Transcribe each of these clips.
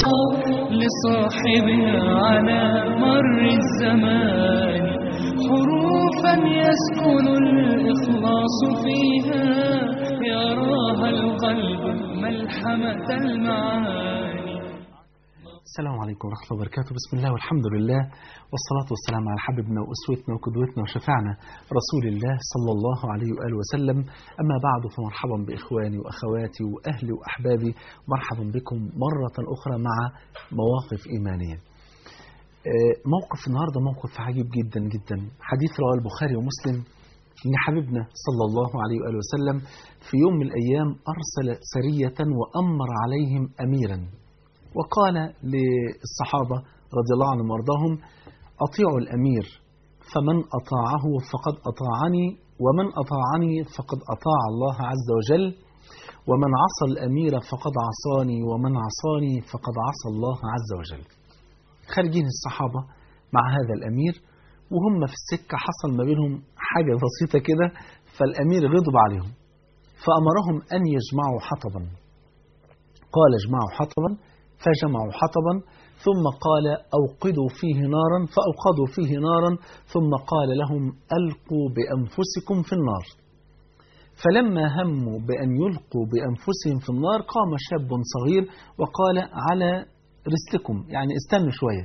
لصاحبها على مر الزمان حروفا يسكن الإخلاص فيها يراها القلب ملحمة المعاني السلام عليكم ورحمة الله وبركاته بسم الله والحمد لله والصلاة والسلام على حبيبنا وأسوتنا وقدوتنا وشفعنا رسول الله صلى الله عليه وآله وسلم أما بعد فمرحبا بإخواني وأخواتي وأهلي وأحبابي مرحبا بكم مرة أخرى مع مواقف إيمانية آه، موقف النهاردة موقف عجيب جدا جدا حديث رواه البخاري ومسلم إن حبيبنا صلى الله عليه وآله وسلم في يوم من الأيام أرسل سرية وأمر عليهم أميرا وقال للصحابة رضي الله عنهم وارضاهم أطيعوا الأمير فمن أطاعه فقد أطاعني ومن أطاعني فقد أطاع الله عز وجل ومن عصى الأمير فقد عصاني ومن عصاني فقد عصى الله عز وجل خارجين الصحابة مع هذا الأمير وهم في السكة حصل ما بينهم حاجة بسيطة كده فالأمير غضب عليهم فأمرهم أن يجمعوا حطبا قال اجمعوا حطبا فجمعوا حطبا ثم قال أوقدوا فيه نارا فأوقدوا فيه نارا ثم قال لهم ألقوا بأنفسكم في النار فلما هموا بأن يلقوا بأنفسهم في النار قام شاب صغير وقال على رسلكم يعني استنوا شوية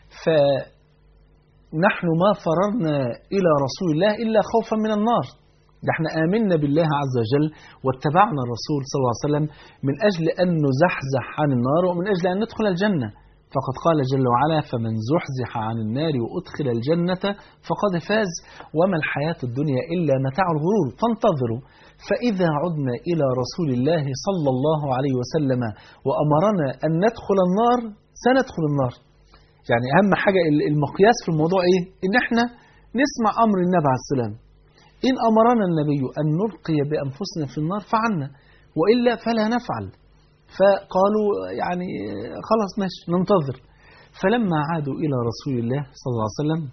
فنحن ما فررنا إلى رسول الله إلا خوفا من النار ده احنا آمنا بالله عز وجل واتبعنا الرسول صلى الله عليه وسلم من أجل أن نزحزح عن النار ومن أجل أن ندخل الجنة فقد قال جل وعلا فمن زحزح عن النار وأدخل الجنة فقد فاز وما الحياة الدنيا إلا متاع الغرور فانتظروا فإذا عدنا إلى رسول الله صلى الله عليه وسلم وأمرنا أن ندخل النار سندخل النار يعني أهم حاجة المقياس في الموضوع إيه؟ إن إحنا نسمع أمر النبي عليه السلام إن أمرنا النبي أن نلقي بأنفسنا في النار فعلنا وإلا فلا نفعل فقالوا يعني خلاص ماشي ننتظر فلما عادوا إلى رسول الله صلى الله عليه وسلم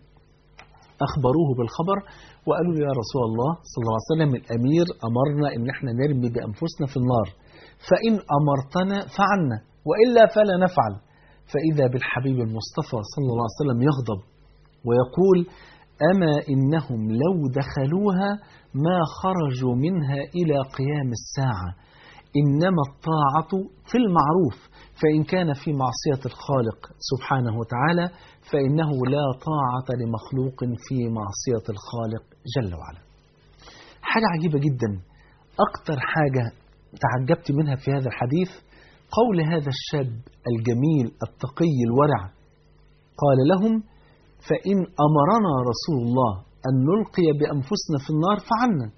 أخبروه بالخبر وقالوا له يا رسول الله صلى الله عليه وسلم الأمير أمرنا إن احنا نرمي بأنفسنا في النار فإن أمرتنا فعلنا وإلا فلا نفعل فإذا بالحبيب المصطفى صلى الله عليه وسلم يغضب ويقول أما إنهم لو دخلوها ما خرجوا منها إلى قيام الساعة إنما الطاعة في المعروف فإن كان في معصية الخالق سبحانه وتعالى فإنه لا طاعة لمخلوق في معصية الخالق جل وعلا حاجة عجيبة جدا أكتر حاجة تعجبت منها في هذا الحديث قول هذا الشاب الجميل التقي الورع قال لهم فإن أمرنا رسول الله أن نلقي بأنفسنا في النار فعلنا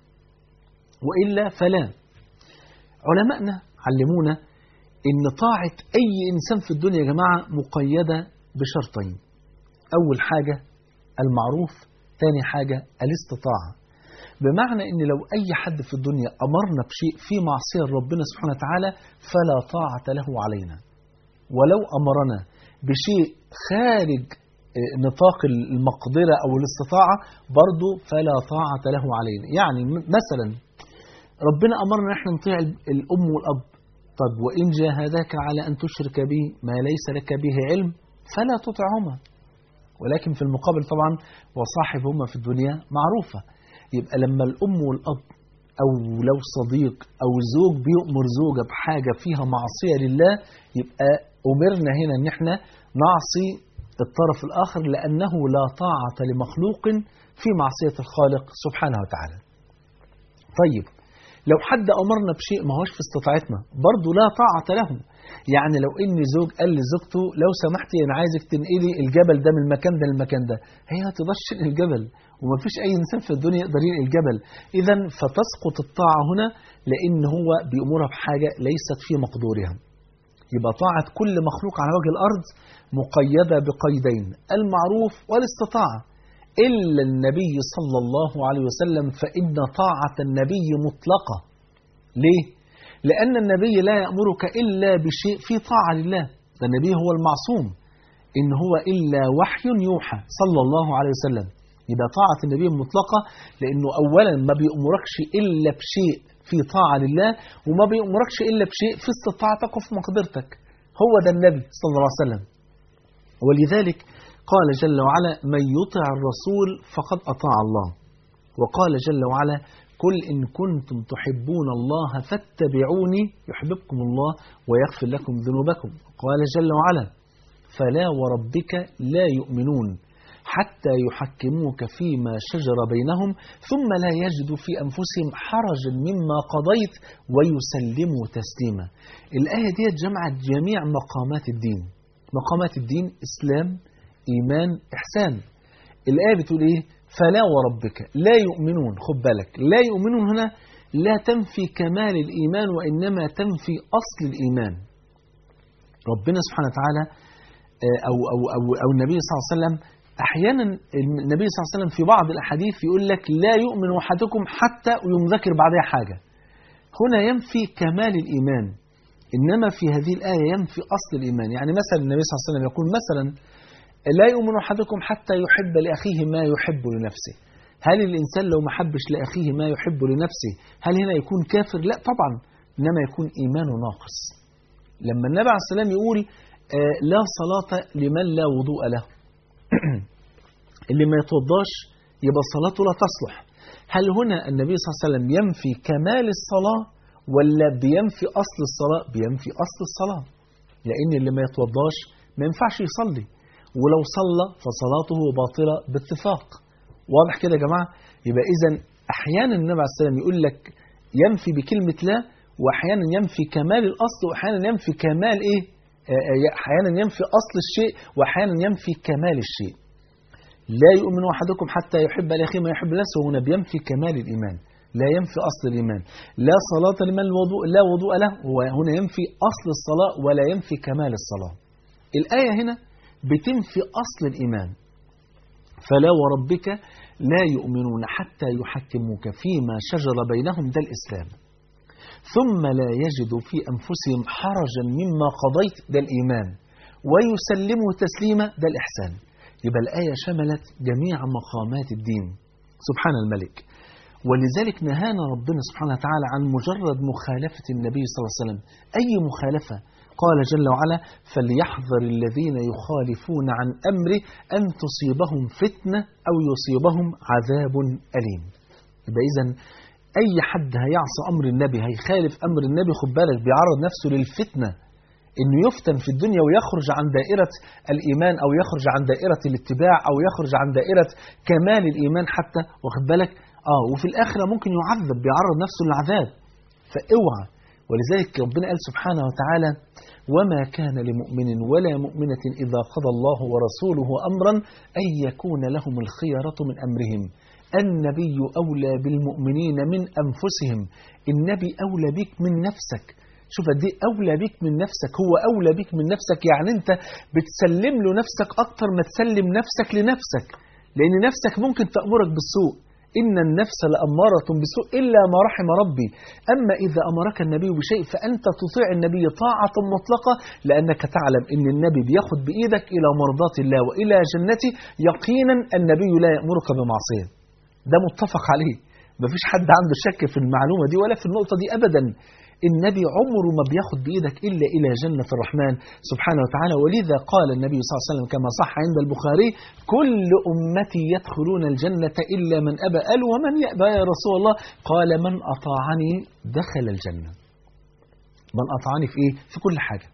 وإلا فلا علماءنا علمونا إن طاعة أي إنسان في الدنيا يا جماعة مقيدة بشرطين أول حاجة المعروف ثاني حاجة الاستطاعة بمعنى إن لو أي حد في الدنيا أمرنا بشيء في معصية ربنا سبحانه وتعالى فلا طاعة له علينا ولو أمرنا بشيء خارج نطاق المقدرة أو الاستطاعة برضه فلا طاعة له علينا يعني مثلا ربنا أمرنا نحن نطيع الأم والأب طب وإن جاهداك على أن تشرك به ما ليس لك به علم فلا تطعهما ولكن في المقابل طبعا وصاحبهما في الدنيا معروفة يبقى لما الأم والأب أو لو صديق أو زوج بيؤمر زوجة بحاجة فيها معصية لله يبقى أمرنا هنا أن احنا نعصي الطرف الآخر لأنه لا طاعة لمخلوق في معصية الخالق سبحانه وتعالى طيب لو حد أمرنا بشيء ما هوش في استطاعتنا برضه لا طاعة له يعني لو إن زوج قال لزوجته لو سمحتي أنا عايزك تنقلي الجبل ده من المكان ده للمكان ده هي هتقدرش تنقل الجبل وما فيش أي إنسان في الدنيا يقدر ينقل الجبل إذا فتسقط الطاعة هنا لأن هو بيأمرها بحاجة ليست في مقدورها يبقى طاعة كل مخلوق على وجه الأرض مقيدة بقيدين المعروف والاستطاعة إلا النبي صلى الله عليه وسلم فإن طاعة النبي مطلقة ليه؟ لأن النبي لا يأمرك إلا بشيء في طاعة لله ده النبي هو المعصوم إن هو إلا وحي يوحى صلى الله عليه وسلم يبقى طاعة النبي مطلقة لأنه أولا ما بيأمركش إلا بشيء في طاعة لله وما بيأمركش إلا بشيء في استطاعتك وفي مقدرتك هو ده النبي صلى الله عليه وسلم ولذلك قال جل وعلا من يطع الرسول فقد أطاع الله وقال جل وعلا قل إن كنتم تحبون الله فاتبعوني يحببكم الله ويغفر لكم ذنوبكم قال جل وعلا فلا وربك لا يؤمنون حتى يحكموك فيما شجر بينهم ثم لا يجدوا في أنفسهم حرجا مما قضيت ويسلموا تسليما الآية دي جمعت جميع مقامات الدين مقامات الدين إسلام إيمان إحسان الآية بتقول إيه فلا وربك لا يؤمنون خد بالك لا يؤمنون هنا لا تنفي كمال الإيمان وإنما تنفي أصل الإيمان ربنا سبحانه وتعالى أو, أو, أو, أو النبي صلى الله عليه وسلم أحيانا النبي صلى الله عليه وسلم في بعض الأحاديث يقول لك لا يؤمن أحدكم حتى يذكر بعدها حاجة هنا ينفي كمال الإيمان إنما في هذه الآية ينفي أصل الإيمان يعني مثلا النبي صلى الله عليه وسلم يقول مثلا لا يؤمن أحدكم حتى يحب لأخيه ما يحب لنفسه هل الإنسان لو ما حبش لأخيه ما يحب لنفسه هل هنا يكون كافر لا طبعا إنما يكون إيمانه ناقص لما النبي عليه السلام يقول آه لا صلاة لمن لا وضوء له اللي ما يتوضاش يبقى صلاته لا تصلح هل هنا النبي صلى الله عليه وسلم ينفي كمال الصلاة ولا بينفي أصل الصلاة بينفي أصل الصلاة لأن اللي ما يتوضاش ما ينفعش يصلي ولو صلى فصلاته باطلة باتفاق واضح كده يا جماعة يبقى إذا أحيانا النبي عليه السلام يقول لك ينفي بكلمة لا وأحيانا ينفي كمال الأصل وأحيانا ينفي كمال إيه أحيانا ينفي أصل الشيء وأحيانا ينفي كمال الشيء لا يؤمن أحدكم حتى يحب لأخيه ما يحب نفسه هنا بينفي كمال الإيمان لا ينفي أصل الإيمان لا صلاة لمن الوضوء لا وضوء له وهنا ينفي أصل الصلاة ولا ينفي كمال الصلاة الآية هنا بتنفي أصل الإيمان فلا وربك لا يؤمنون حتى يحكموك فيما شجر بينهم ده الإسلام ثم لا يجدوا في أنفسهم حرجا مما قضيت ده الإيمان ويسلموا تسليما ده الإحسان يبقى الآية شملت جميع مقامات الدين سبحان الملك ولذلك نهانا ربنا سبحانه وتعالى عن مجرد مخالفة النبي صلى الله عليه وسلم أي مخالفة قال جل وعلا فليحذر الذين يخالفون عن أمره أن تصيبهم فتنة أو يصيبهم عذاب أليم يبقى إذن أي حد هيعصى أمر النبي هيخالف أمر النبي خد بالك بيعرض نفسه للفتنة انه يفتن في الدنيا ويخرج عن دائرة الإيمان أو يخرج عن دائرة الاتباع أو يخرج عن دائرة كمال الإيمان حتى واخد بالك آه وفي الآخرة ممكن يعذب بيعرض نفسه للعذاب فاوعى ولذلك ربنا قال سبحانه وتعالى وما كان لمؤمن ولا مؤمنة إذا قضى الله ورسوله أمرا أن يكون لهم الخيرة من أمرهم النبي أولى بالمؤمنين من أنفسهم النبي أولى بك من نفسك شوف دي أولى بك من نفسك هو أولى بك من نفسك يعني أنت بتسلم له نفسك أكتر ما تسلم نفسك لنفسك لأن نفسك ممكن تأمرك بالسوء إن النفس لأمارة بسوء إلا ما رحم ربي أما إذا أمرك النبي بشيء فأنت تطيع النبي طاعة مطلقة لأنك تعلم أن النبي بياخد بإيدك إلى مرضات الله وإلى جنته يقينا النبي لا يأمرك بمعصية ده متفق عليه مفيش حد عنده شك في المعلومة دي ولا في النقطة دي أبدا النبي عمره ما بياخد بإيدك إلا إلى جنة الرحمن سبحانه وتعالى ولذا قال النبي صلى الله عليه وسلم كما صح عند البخاري كل أمتي يدخلون الجنة إلا من أبى قال ومن يأبى يا رسول الله قال من أطاعني دخل الجنة من أطاعني في إيه؟ في كل حاجة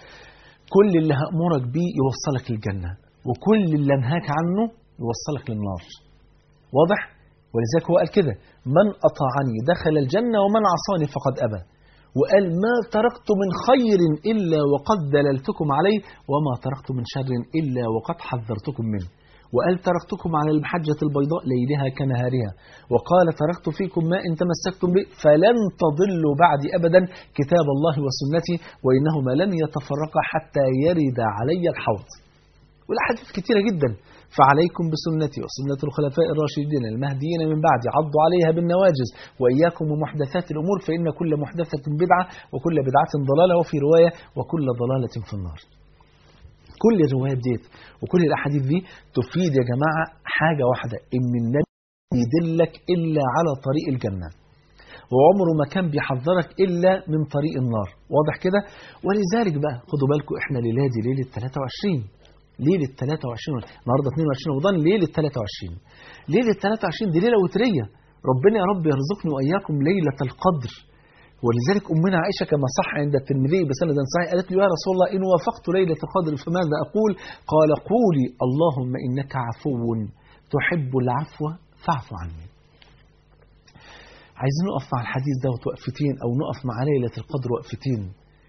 كل اللي هأمرك بيه يوصلك للجنة وكل اللي أنهاك عنه يوصلك للنار واضح؟ ولذلك هو قال كده من أطاعني دخل الجنة ومن عصاني فقد أبى وقال ما تركت من خير إلا وقد دللتكم عليه وما تركت من شر إلا وقد حذرتكم منه وقال تركتكم على المحجة البيضاء ليلها كنهارها وقال تركت فيكم ما إن تمسكتم به فلن تضلوا بعد أبدا كتاب الله وسنتي وإنهما لن يتفرقا حتى يرد علي الحوض والأحاديث كثيرة جدا فعليكم بسنتي وسنة الخلفاء الراشدين المهديين من بعد عضوا عليها بالنواجز وإياكم ومحدثات الأمور فإن كل محدثة بدعة وكل بدعة ضلالة وفي رواية وكل ضلالة في النار كل الروايات ديت وكل الأحاديث دي تفيد يا جماعة حاجة واحدة إن النبي يدلك إلا على طريق الجنة وعمره ما كان بيحذرك إلا من طريق النار واضح كده ولذلك بقى خدوا بالكم إحنا ليلة دي ليلة 23 ليلة 23 النهاردة 22 رمضان ليلة 23 ليلة 23 دي ليلة وترية ربنا يا رب يرزقني وإياكم ليلة القدر ولذلك أمنا عائشة كما صح عند الترمذي بسند صحيح قالت له يا رسول الله إن وافقت ليلة القدر فماذا أقول قال قولي اللهم إنك عفو تحب العفو فاعف عني عايزين نقف مع الحديث ده وقفتين أو نقف مع ليلة القدر وقفتين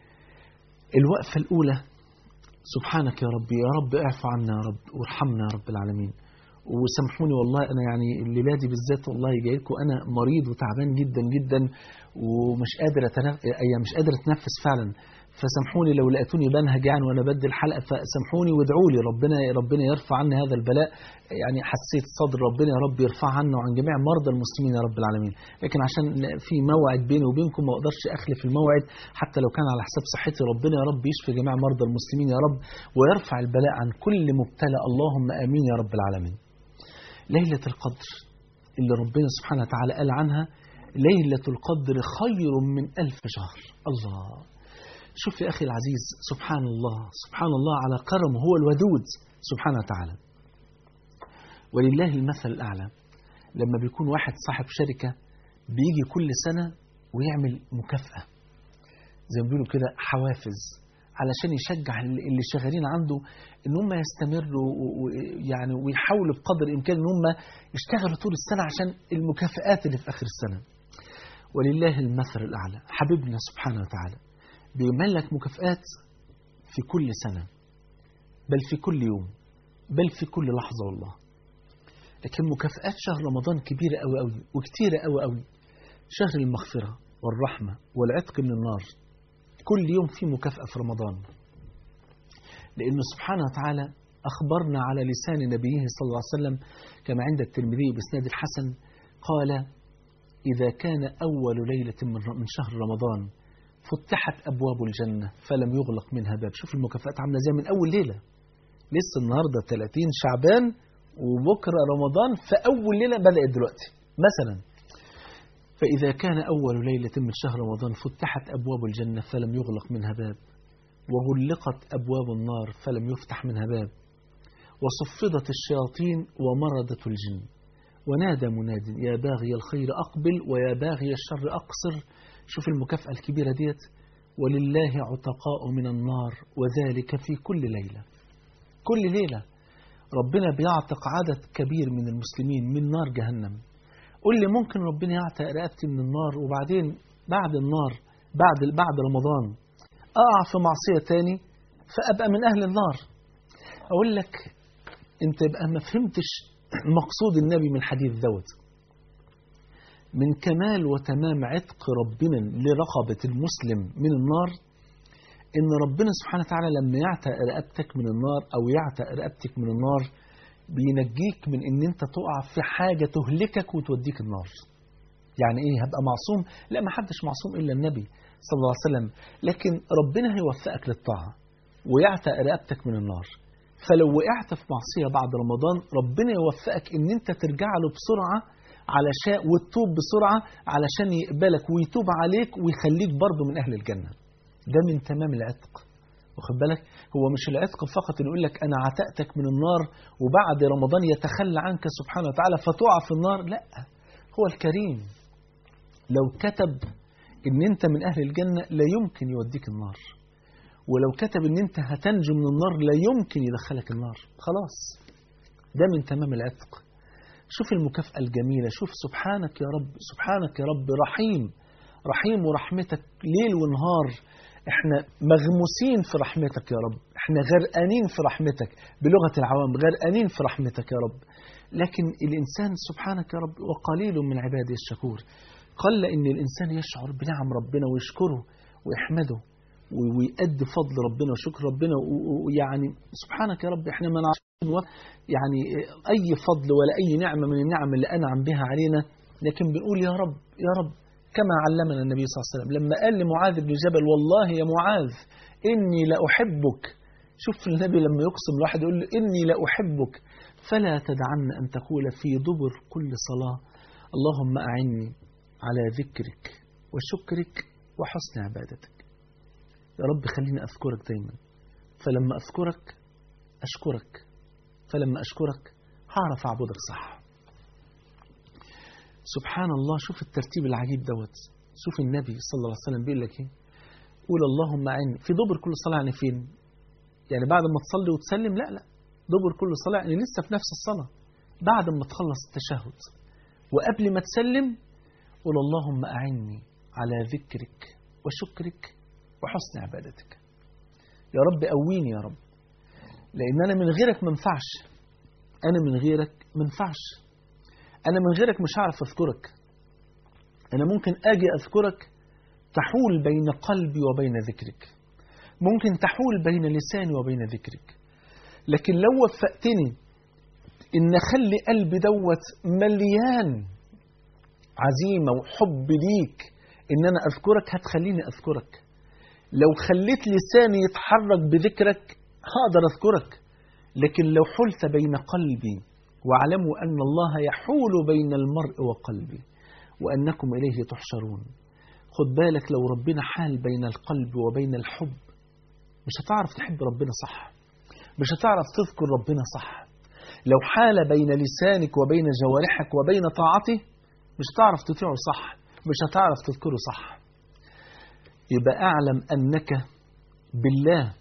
الوقفة الأولى سبحانك يا ربي يا رب اعفو عنا يا رب وارحمنا يا رب العالمين وسامحوني والله انا يعني الليله دي بالذات والله جاي لكم انا مريض وتعبان جدا جدا ومش قادر أتنف... يعني مش قادر اتنفس فعلا فسامحوني لو لقيتوني بنهج يعني وانا بدي الحلقه فسامحوني وادعوا لي ربنا ربنا يرفع عني هذا البلاء يعني حسيت صدر ربنا يا رب يرفع عنه وعن جميع مرضى المسلمين يا رب العالمين لكن عشان في موعد بيني وبينكم ما اقدرش اخلف الموعد حتى لو كان على حساب صحتي ربنا يا رب يشفي جميع مرضى المسلمين يا رب ويرفع البلاء عن كل مبتلى اللهم امين يا رب العالمين ليلة القدر اللي ربنا سبحانه وتعالى قال عنها ليلة القدر خير من ألف شهر الله شوف يا أخي العزيز سبحان الله سبحان الله على كرمه هو الودود سبحانه وتعالى ولله المثل الأعلى لما بيكون واحد صاحب شركة بيجي كل سنة ويعمل مكافأة زي ما بيقولوا كده حوافز علشان يشجع اللي شغالين عنده ان هم يستمروا يعني ويحاولوا بقدر الامكان ان هم يشتغلوا طول السنه عشان المكافآت اللي في اخر السنه. ولله المثل الاعلى، حبيبنا سبحانه وتعالى بيعمل لك مكافآت في كل سنه بل في كل يوم بل في كل لحظه والله. لكن مكافآت شهر رمضان كبيره قوي قوي وكتيره قوي قوي. شهر المغفره والرحمه والعتق من النار كل يوم في مكافأة في رمضان لأنه سبحانه وتعالى أخبرنا على لسان نبيه صلى الله عليه وسلم كما عند الترمذي بإسناد الحسن قال إذا كان أول ليلة من شهر رمضان فتحت أبواب الجنة فلم يغلق منها باب شوف المكافآت عاملة زي من أول ليلة لسه النهاردة 30 شعبان وبكرة رمضان فأول ليلة بدأت دلوقتي مثلا فإذا كان أول ليلة من شهر رمضان فتحت أبواب الجنة فلم يغلق منها باب وغلقت أبواب النار فلم يفتح منها باب وصفدت الشياطين ومردت الجن ونادى مناد يا باغي الخير أقبل ويا باغي الشر أقصر شوف المكافأة الكبيرة ديت ولله عتقاء من النار وذلك في كل ليلة كل ليلة ربنا بيعتق عدد كبير من المسلمين من نار جهنم قل لي ممكن ربنا يعتق رقبتي من النار وبعدين بعد النار بعد بعد رمضان اقع في معصيه تاني فابقى من اهل النار اقول لك انت يبقى ما فهمتش مقصود النبي من الحديث دوت من كمال وتمام عتق ربنا لرقبة المسلم من النار إن ربنا سبحانه وتعالى لما يعتق رقبتك من النار أو يعتق رقبتك من النار بينجيك من ان انت تقع في حاجة تهلكك وتوديك النار يعني ايه هبقى معصوم لا ما حدش معصوم الا النبي صلى الله عليه وسلم لكن ربنا هيوفقك للطاعة ويعتق رقبتك من النار فلو وقعت في معصية بعد رمضان ربنا يوفقك ان انت ترجع له بسرعة علشان وتتوب بسرعة علشان يقبلك ويتوب عليك ويخليك برضه من اهل الجنة ده من تمام العتق واخد بالك هو مش العتق فقط اللي يقول لك انا عتقتك من النار وبعد رمضان يتخلى عنك سبحانه وتعالى فتقع في النار لا هو الكريم لو كتب ان انت من اهل الجنه لا يمكن يوديك النار ولو كتب ان انت هتنجو من النار لا يمكن يدخلك النار خلاص ده من تمام العتق شوف المكافأة الجميلة شوف سبحانك يا رب سبحانك يا رب رحيم رحيم ورحمتك ليل ونهار احنا مغموسين في رحمتك يا رب احنا غرقانين في رحمتك بلغة العوام غرقانين في رحمتك يا رب لكن الإنسان سبحانك يا رب وقليل من عبادي الشكور قل إن الإنسان يشعر بنعم ربنا ويشكره ويحمده ويؤدي فضل ربنا وشكر ربنا ويعني سبحانك يا رب احنا ما نعرفش يعني أي فضل ولا أي نعمة من النعم اللي أنعم بها علينا لكن بنقول يا رب يا رب كما علمنا النبي صلى الله عليه وسلم لما قال لمعاذ بن جبل والله يا معاذ إني لأحبك شوف النبي لما يقسم الواحد يقول له إني لأحبك فلا تدعن أن تقول في دبر كل صلاة اللهم أعني على ذكرك وشكرك وحسن عبادتك يا رب خليني أذكرك دايما فلما أذكرك أشكرك فلما أشكرك هعرف أعبدك صح سبحان الله شوف الترتيب العجيب دوت شوف النبي صلى الله عليه وسلم بيقول لك ايه قول اللهم عين في دبر كل صلاة يعني فين يعني بعد ما تصلي وتسلم لا لا دبر كل صلاة يعني لسه في نفس الصلاة بعد ما تخلص التشهد وقبل ما تسلم قول اللهم أعني على ذكرك وشكرك وحسن عبادتك يا رب قويني يا رب لأن أنا من غيرك ما ينفعش أنا من غيرك ما ينفعش أنا من غيرك مش هعرف أذكرك أنا ممكن أجي أذكرك تحول بين قلبي وبين ذكرك ممكن تحول بين لساني وبين ذكرك لكن لو وفقتني إن أخلي قلبي دوت مليان عزيمة وحب ليك إن أنا أذكرك هتخليني أذكرك لو خليت لساني يتحرك بذكرك هقدر أذكرك لكن لو حلت بين قلبي واعلموا أن الله يحول بين المرء وقلبه وأنكم إليه تحشرون خد بالك لو ربنا حال بين القلب وبين الحب مش هتعرف تحب ربنا صح مش هتعرف تذكر ربنا صح لو حال بين لسانك وبين جوارحك وبين طاعته مش هتعرف تطيعه صح مش هتعرف تذكره صح يبقى أعلم أنك بالله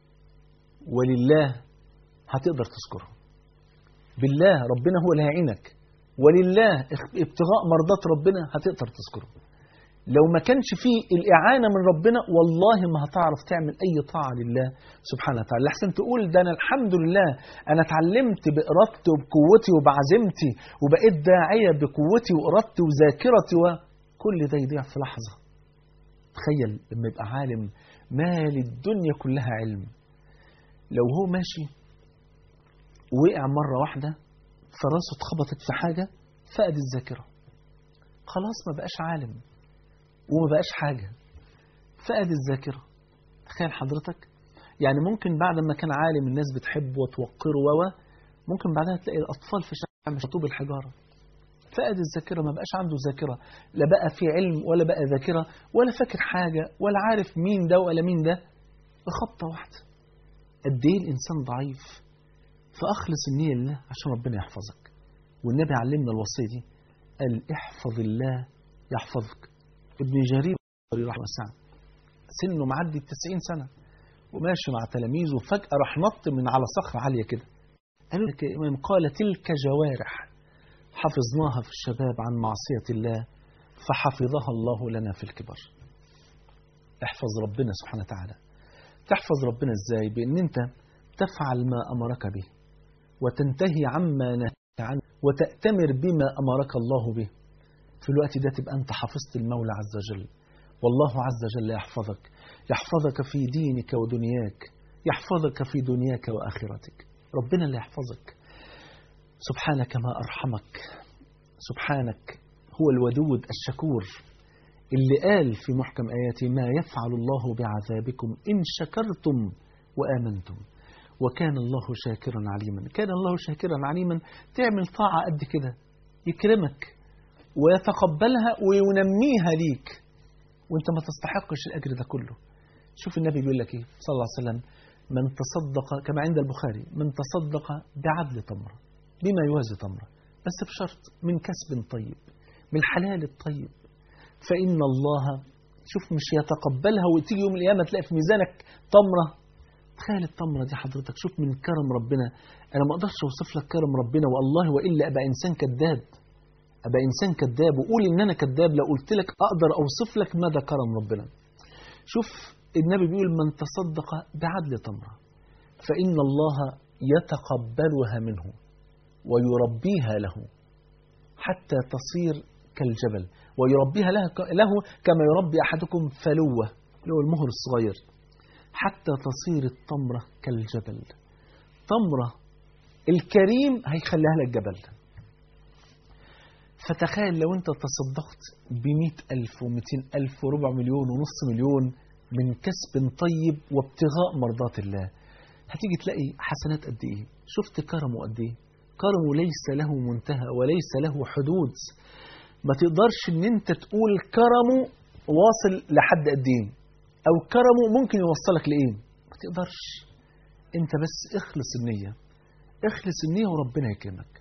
ولله هتقدر تذكره بالله ربنا هو اللي هيعينك ولله ابتغاء مرضات ربنا هتقدر تذكره لو ما كانش فيه الإعانة من ربنا والله ما هتعرف تعمل أي طاعة لله سبحانه وتعالى لحسن تقول ده أنا الحمد لله أنا اتعلمت بإرادتي وبقوتي وبعزيمتي وبقيت داعية بقوتي وإرادتي وذاكرتي وكل ده يضيع في لحظة تخيل لما يبقى عالم مال الدنيا كلها علم لو هو ماشي وقع مرة واحدة فراسه اتخبطت في حاجة فقد الذاكرة خلاص ما بقاش عالم وما بقاش حاجة فقد الذاكرة تخيل حضرتك يعني ممكن بعد ما كان عالم الناس بتحبه وتوقره و ممكن بعدها تلاقي الأطفال في الشارع مش طوب الحجارة فقد الذاكرة ما بقاش عنده ذاكرة لا بقى في علم ولا بقى ذاكرة ولا فاكر حاجة ولا عارف مين ده ولا مين ده بخبطة واحدة قد ايه الإنسان ضعيف فأخلص النية لله عشان ربنا يحفظك والنبي علمنا الوصية دي قال احفظ الله يحفظك ابن جرير رحمه الله سنه معدي التسعين سنة وماشي مع تلاميذه وفجأة راح نط من على صخرة عالية كده قالوا لك يا إمام قال تلك جوارح حفظناها في الشباب عن معصية الله فحفظها الله لنا في الكبر احفظ ربنا سبحانه وتعالى تحفظ ربنا ازاي بان انت تفعل ما امرك به وتنتهي عما نهى عنه وتأتمر بما امرك الله به في الوقت ده تبقى انت حفظت المولى عز وجل والله عز وجل يحفظك يحفظك في دينك ودنياك يحفظك في دنياك واخرتك ربنا اللي يحفظك سبحانك ما ارحمك سبحانك هو الودود الشكور اللي قال في محكم آياته ما يفعل الله بعذابكم إن شكرتم وآمنتم وكان الله شاكرا عليما كان الله شاكرا عليما تعمل طاعة قد كده يكرمك ويتقبلها وينميها ليك وانت ما تستحقش الأجر ده كله شوف النبي بيقول لك ايه صلى الله عليه وسلم من تصدق كما عند البخاري من تصدق بعدل تمرة بما يوازي تمرة بس بشرط من كسب طيب من الحلال الطيب فإن الله شوف مش يتقبلها وتيجي يوم القيامة تلاقي في ميزانك تمرة تخيل التمرة دي حضرتك شوف من كرم ربنا أنا ما أقدرش أوصف لك كرم ربنا والله وإلا أبقى إنسان كذاب أبقى إنسان كذاب وقول إن أنا كذاب لو قلت لك أقدر أوصف لك مدى كرم ربنا شوف النبي بيقول من تصدق بعدل تمرة فإن الله يتقبلها منه ويربيها له حتى تصير كالجبل ويربيها له, له كما يربي أحدكم فلوة اللي هو المهر الصغير حتى تصير التمرة كالجبل تمرة الكريم هيخليها لك جبل فتخيل لو انت تصدقت بمئة ألف ومئتين ألف وربع مليون ونص مليون من كسب طيب وابتغاء مرضات الله هتيجي تلاقي حسنات قد ايه شفت كرمه قد ايه كرمه ليس له منتهى وليس له حدود ما تقدرش ان انت تقول كرمه واصل لحد قد ايه او كرمه ممكن يوصلك لايه ما تقدرش انت بس اخلص النية اخلص النية وربنا يكرمك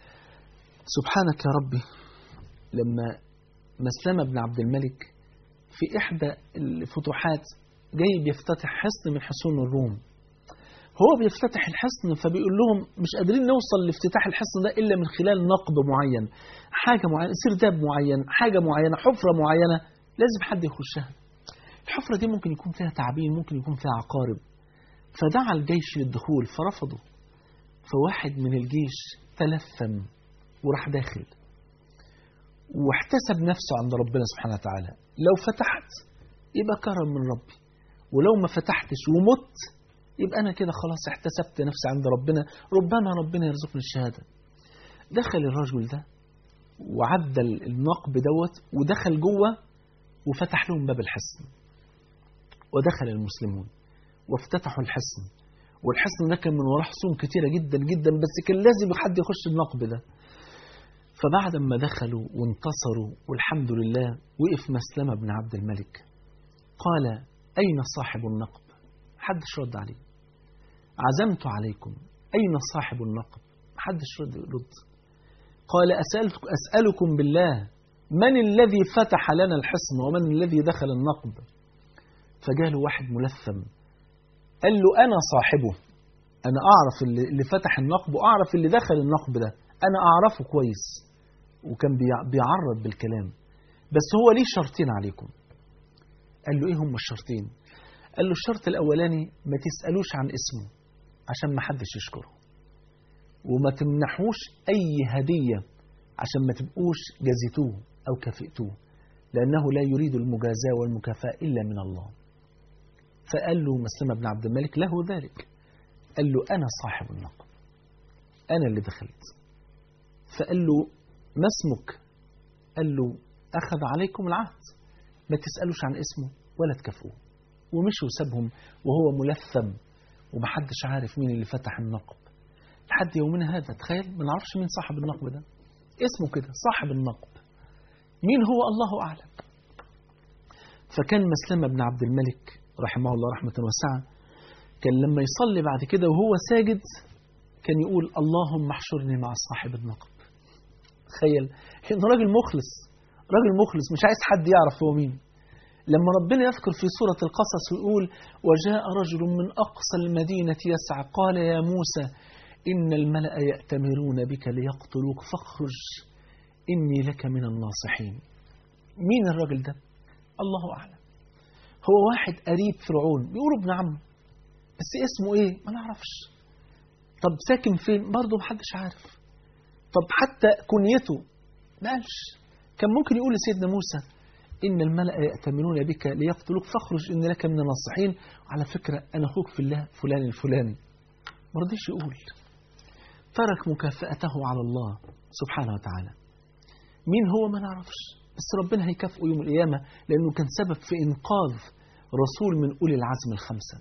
سبحانك يا ربي لما مسلمة بن عبد الملك في إحدى الفتوحات جاي بيفتتح حصن من حصون الروم هو بيفتتح الحصن فبيقول لهم مش قادرين نوصل لافتتاح الحصن ده إلا من خلال نقب معين حاجة معينة سرداب معين حاجة معينة حفرة معينة لازم حد يخشها الحفرة دي ممكن يكون فيها تعابين ممكن يكون فيها عقارب فدعا الجيش للدخول فرفضوا فواحد من الجيش تلثم وراح داخل واحتسب نفسه عند ربنا سبحانه وتعالى لو فتحت يبقى كرم من ربي ولو ما فتحتش ومت يبقى أنا كده خلاص احتسبت نفسي عند ربنا ربما ربنا يرزقني الشهادة دخل الرجل ده وعدى النقب دوت ودخل جوه وفتح لهم باب الحصن ودخل المسلمون وافتتحوا الحصن والحصن ده كان من وراه حصون كتيرة جدا جدا بس كان لازم حد يخش النقب ده فبعد ما دخلوا وانتصروا والحمد لله وقف مسلمة بن عبد الملك قال أين صاحب النقب محدش رد عليه عزمت عليكم أين صاحب النقب محدش رد رد قال أسألك أسألكم بالله من الذي فتح لنا الحصن ومن الذي دخل النقب فجاله واحد ملثم قال له أنا صاحبه أنا أعرف اللي, اللي فتح النقب وأعرف اللي دخل النقب ده أنا أعرفه كويس وكان بيعرض بالكلام بس هو ليه شرطين عليكم قال له إيه هم الشرطين قال له الشرط الأولاني ما تسألوش عن اسمه عشان ما حدش يشكره وما تمنحوش أي هدية عشان ما تبقوش جزيتوه أو كفئتوه لأنه لا يريد المجازاة والمكافأة إلا من الله فقال له مسلمة بن عبد الملك له ذلك قال له أنا صاحب النقب أنا اللي دخلت فقال له ما اسمك قال له أخذ عليكم العهد ما تسألوش عن اسمه ولا تكافئوه ومشوا وسابهم وهو ملثم ومحدش عارف مين اللي فتح النقب لحد يومنا هذا تخيل ما نعرفش مين صاحب النقب ده اسمه كده صاحب النقب مين هو الله أعلم فكان مسلمة بن عبد الملك رحمه الله رحمة واسعة كان لما يصلي بعد كده وهو ساجد كان يقول اللهم احشرني مع صاحب النقب تخيل انه راجل مخلص راجل مخلص مش عايز حد يعرف هو مين لما ربنا يذكر في سورة القصص ويقول وجاء رجل من أقصى المدينة يسعى قال يا موسى إن الملأ يأتمرون بك ليقتلوك فاخرج إني لك من الناصحين مين الراجل ده الله أعلم هو واحد قريب فرعون بيقولوا ابن عمه بس اسمه ايه ما نعرفش طب ساكن فين برضه محدش عارف طب حتى كنيته ما قالش كان ممكن يقول لسيدنا موسى إن الملأ يأتمنون بك ليقتلوك فاخرج إن لك من الناصحين وعلى فكرة أنا أخوك في الله فلان الفلاني ما رضيش يقول ترك مكافأته على الله سبحانه وتعالى مين هو ما نعرفش بس ربنا هيكافئه يوم القيامة لأنه كان سبب في إنقاذ رسول من أولي العزم الخمسة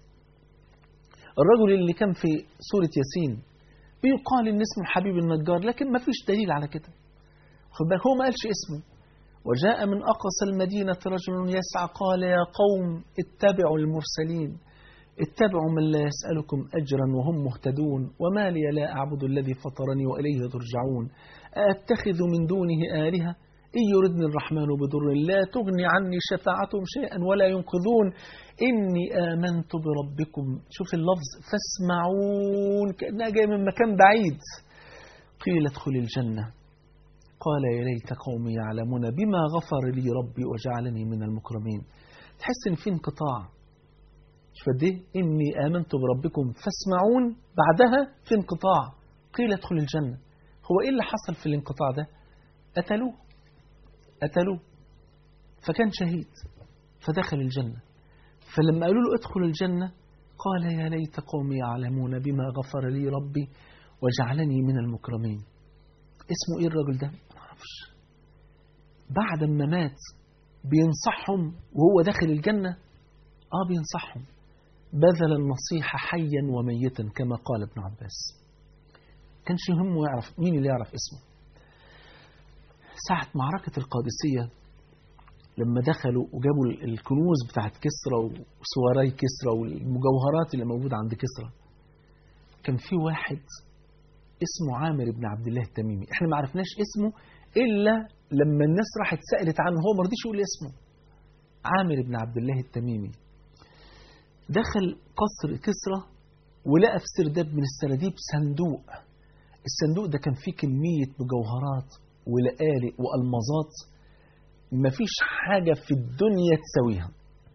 الرجل اللي كان في سورة ياسين بيقال إن اسمه حبيب النجار لكن ما فيش دليل على كده خد بالك هو ما قالش اسمه وجاء من أقصى المدينة رجل يسعى قال يا قوم اتبعوا المرسلين اتبعوا من لا يسألكم أجرا وهم مهتدون وما لي لا أعبد الذي فطرني وإليه ترجعون أتخذ من دونه آلهة إن يردني الرحمن بضر لا تغني عني شفاعتهم شيئا ولا ينقذون إني آمنت بربكم شوف اللفظ فاسمعون كأنها جاية من مكان بعيد قيل ادخل الجنة قال يا ليت قومي يعلمون بما غفر لي ربي وجعلني من المكرمين تحس ان في انقطاع مش قد ايه اني امنت بربكم فاسمعون بعدها في انقطاع قيل ادخل الجنه هو ايه اللي حصل في الانقطاع ده قتلوه قتلوه فكان شهيد فدخل الجنه فلما قالوا له ادخل الجنه قال يا ليت قومي يعلمون بما غفر لي ربي وجعلني من المكرمين اسمه ايه الراجل ده ما اعرفش بعد ما مات بينصحهم وهو داخل الجنة اه بينصحهم بذل النصيحة حيا وميتا كما قال ابن عباس كانش يهمه يعرف مين اللي يعرف اسمه ساعة معركة القادسية لما دخلوا وجابوا الكنوز بتاعت كسرى وسواري كسرى والمجوهرات اللي موجودة عند كسرى كان في واحد اسمه عامر بن عبد الله التميمي احنا ما عرفناش اسمه إلا لما الناس راحت سألت عنه هو ما رضيش يقول اسمه عامر بن عبد الله التميمي دخل قصر كسرى ولقى في سرداب من السراديب صندوق الصندوق ده كان فيه كمية مجوهرات ولآلئ وألمظات مفيش حاجة في الدنيا تساويها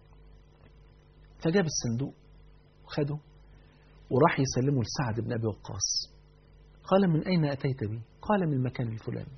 فجاب الصندوق وخده وراح يسلمه لسعد بن أبي وقاص قال من أين أتيت به قال من المكان الفلاني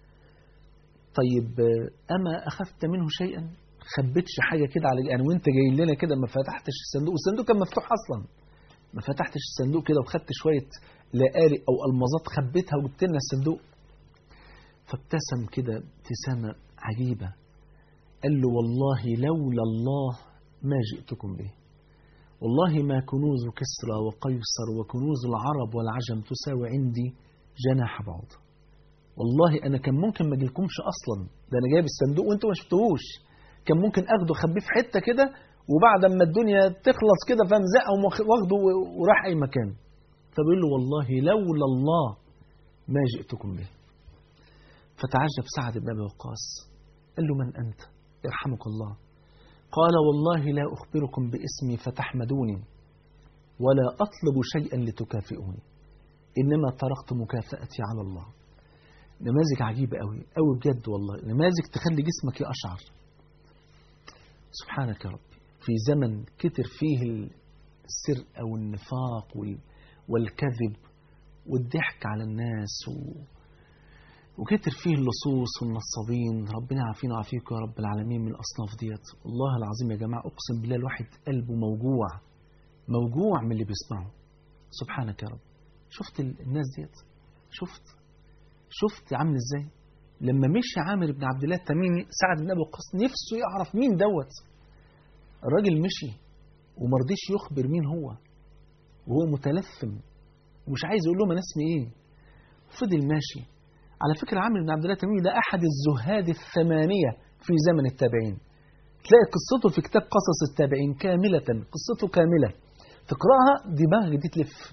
طيب أما أخذت منه شيئا خبتش حاجة كده على يعني وانت جاي لنا كده ما فتحتش الصندوق والصندوق كان مفتوح أصلا ما فتحتش الصندوق كده وخدت شوية لآلئ أو ألمظات خبيتها وجبت لنا الصندوق فابتسم كده ابتسامة عجيبة قال له والله لولا الله ما جئتكم به والله ما كنوز كسرى وقيصر وكنوز العرب والعجم تساوي عندي جناح بعوض والله انا كان ممكن ما اجيلكمش اصلا ده انا جايب الصندوق وانتوا ما شفتوهوش كان ممكن اخده اخبيه في حته كده وبعد ما الدنيا تخلص كده فاهم زقه واخده وراح اي مكان فبيقول له والله لولا الله ما جئتكم به فتعجب سعد بن ابي وقاص قال له من انت يرحمك الله قال والله لا اخبركم باسمي فتحمدوني ولا اطلب شيئا لتكافئوني انما تركت مكافاتي على الله نماذج عجيبه قوي قوي بجد والله نماذج تخلي جسمك يقشعر سبحانك يا رب في زمن كتر فيه السرقه والنفاق والكذب والضحك على الناس و... وكتر فيه اللصوص والنصابين ربنا يعافينا ويعافيكم يا رب العالمين من الأصناف ديت والله العظيم يا جماعة أقسم بالله الواحد قلبه موجوع موجوع من اللي بيسمعه سبحانك يا رب شفت الناس ديت شفت شفت عامل ازاي لما مشي عامر بن عبد الله التميمي سعد بن ابي وقاص نفسه يعرف مين دوت الراجل مشي وما رضيش يخبر مين هو وهو متلثم ومش عايز يقول لهم انا اسمي ايه فضل ماشي على فكرة عامر بن عبد الله التميمي ده أحد الزهاد الثمانية في زمن التابعين تلاقي قصته في كتاب قصص التابعين كاملة قصته كاملة تقرأها دماغك دي تلف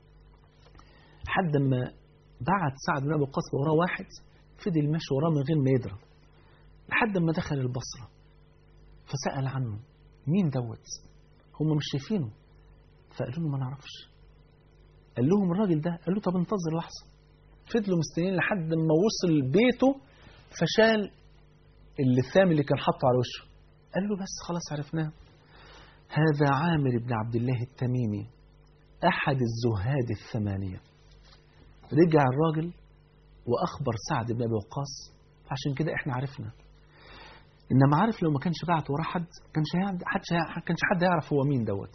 حد ما بعت سعد بن أبي وقاص وراه واحد فضل ماشي وراه من غير ما يدرى لحد ما دخل البصرة فسأل عنه مين دوت هم مش شايفينه فقالوا له ما نعرفش قال لهم الراجل ده قال له طب انتظر لحظة فضلوا مستنيين لحد ما وصل بيته فشال اللثام اللي كان حاطه على وشه قال له بس خلاص عرفناه هذا عامر بن عبد الله التميمي أحد الزهاد الثمانية رجع الراجل وأخبر سعد بن أبي وقاص عشان كده إحنا عرفنا إنما عارف لو ما كانش بعت وراه حد كانش حد كانش حد يعرف هو مين دوت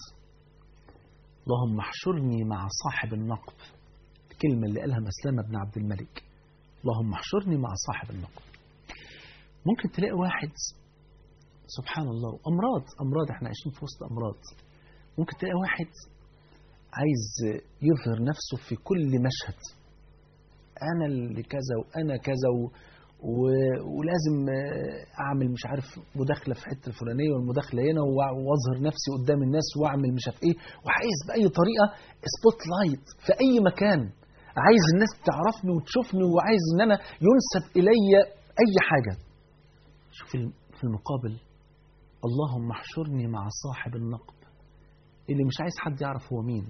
اللهم احشرني مع صاحب النقب الكلمة اللي قالها مسلمة بن عبد الملك اللهم احشرني مع صاحب النقب ممكن تلاقي واحد سبحان الله أمراض أمراض احنا عايشين في وسط أمراض ممكن تلاقي واحد عايز يظهر نفسه في كل مشهد أنا اللي كذا وأنا كذا و... و... ولازم أعمل مش عارف مداخلة في حتة الفلانية والمداخلة هنا وأظهر نفسي قدام الناس وأعمل مش عارف إيه وعايز بأي طريقة سبوت لايت في أي مكان عايز الناس تعرفني وتشوفني وعايز ان انا ينسب الي اي حاجه شوف في المقابل اللهم احشرني مع صاحب النقب اللي مش عايز حد يعرف هو مين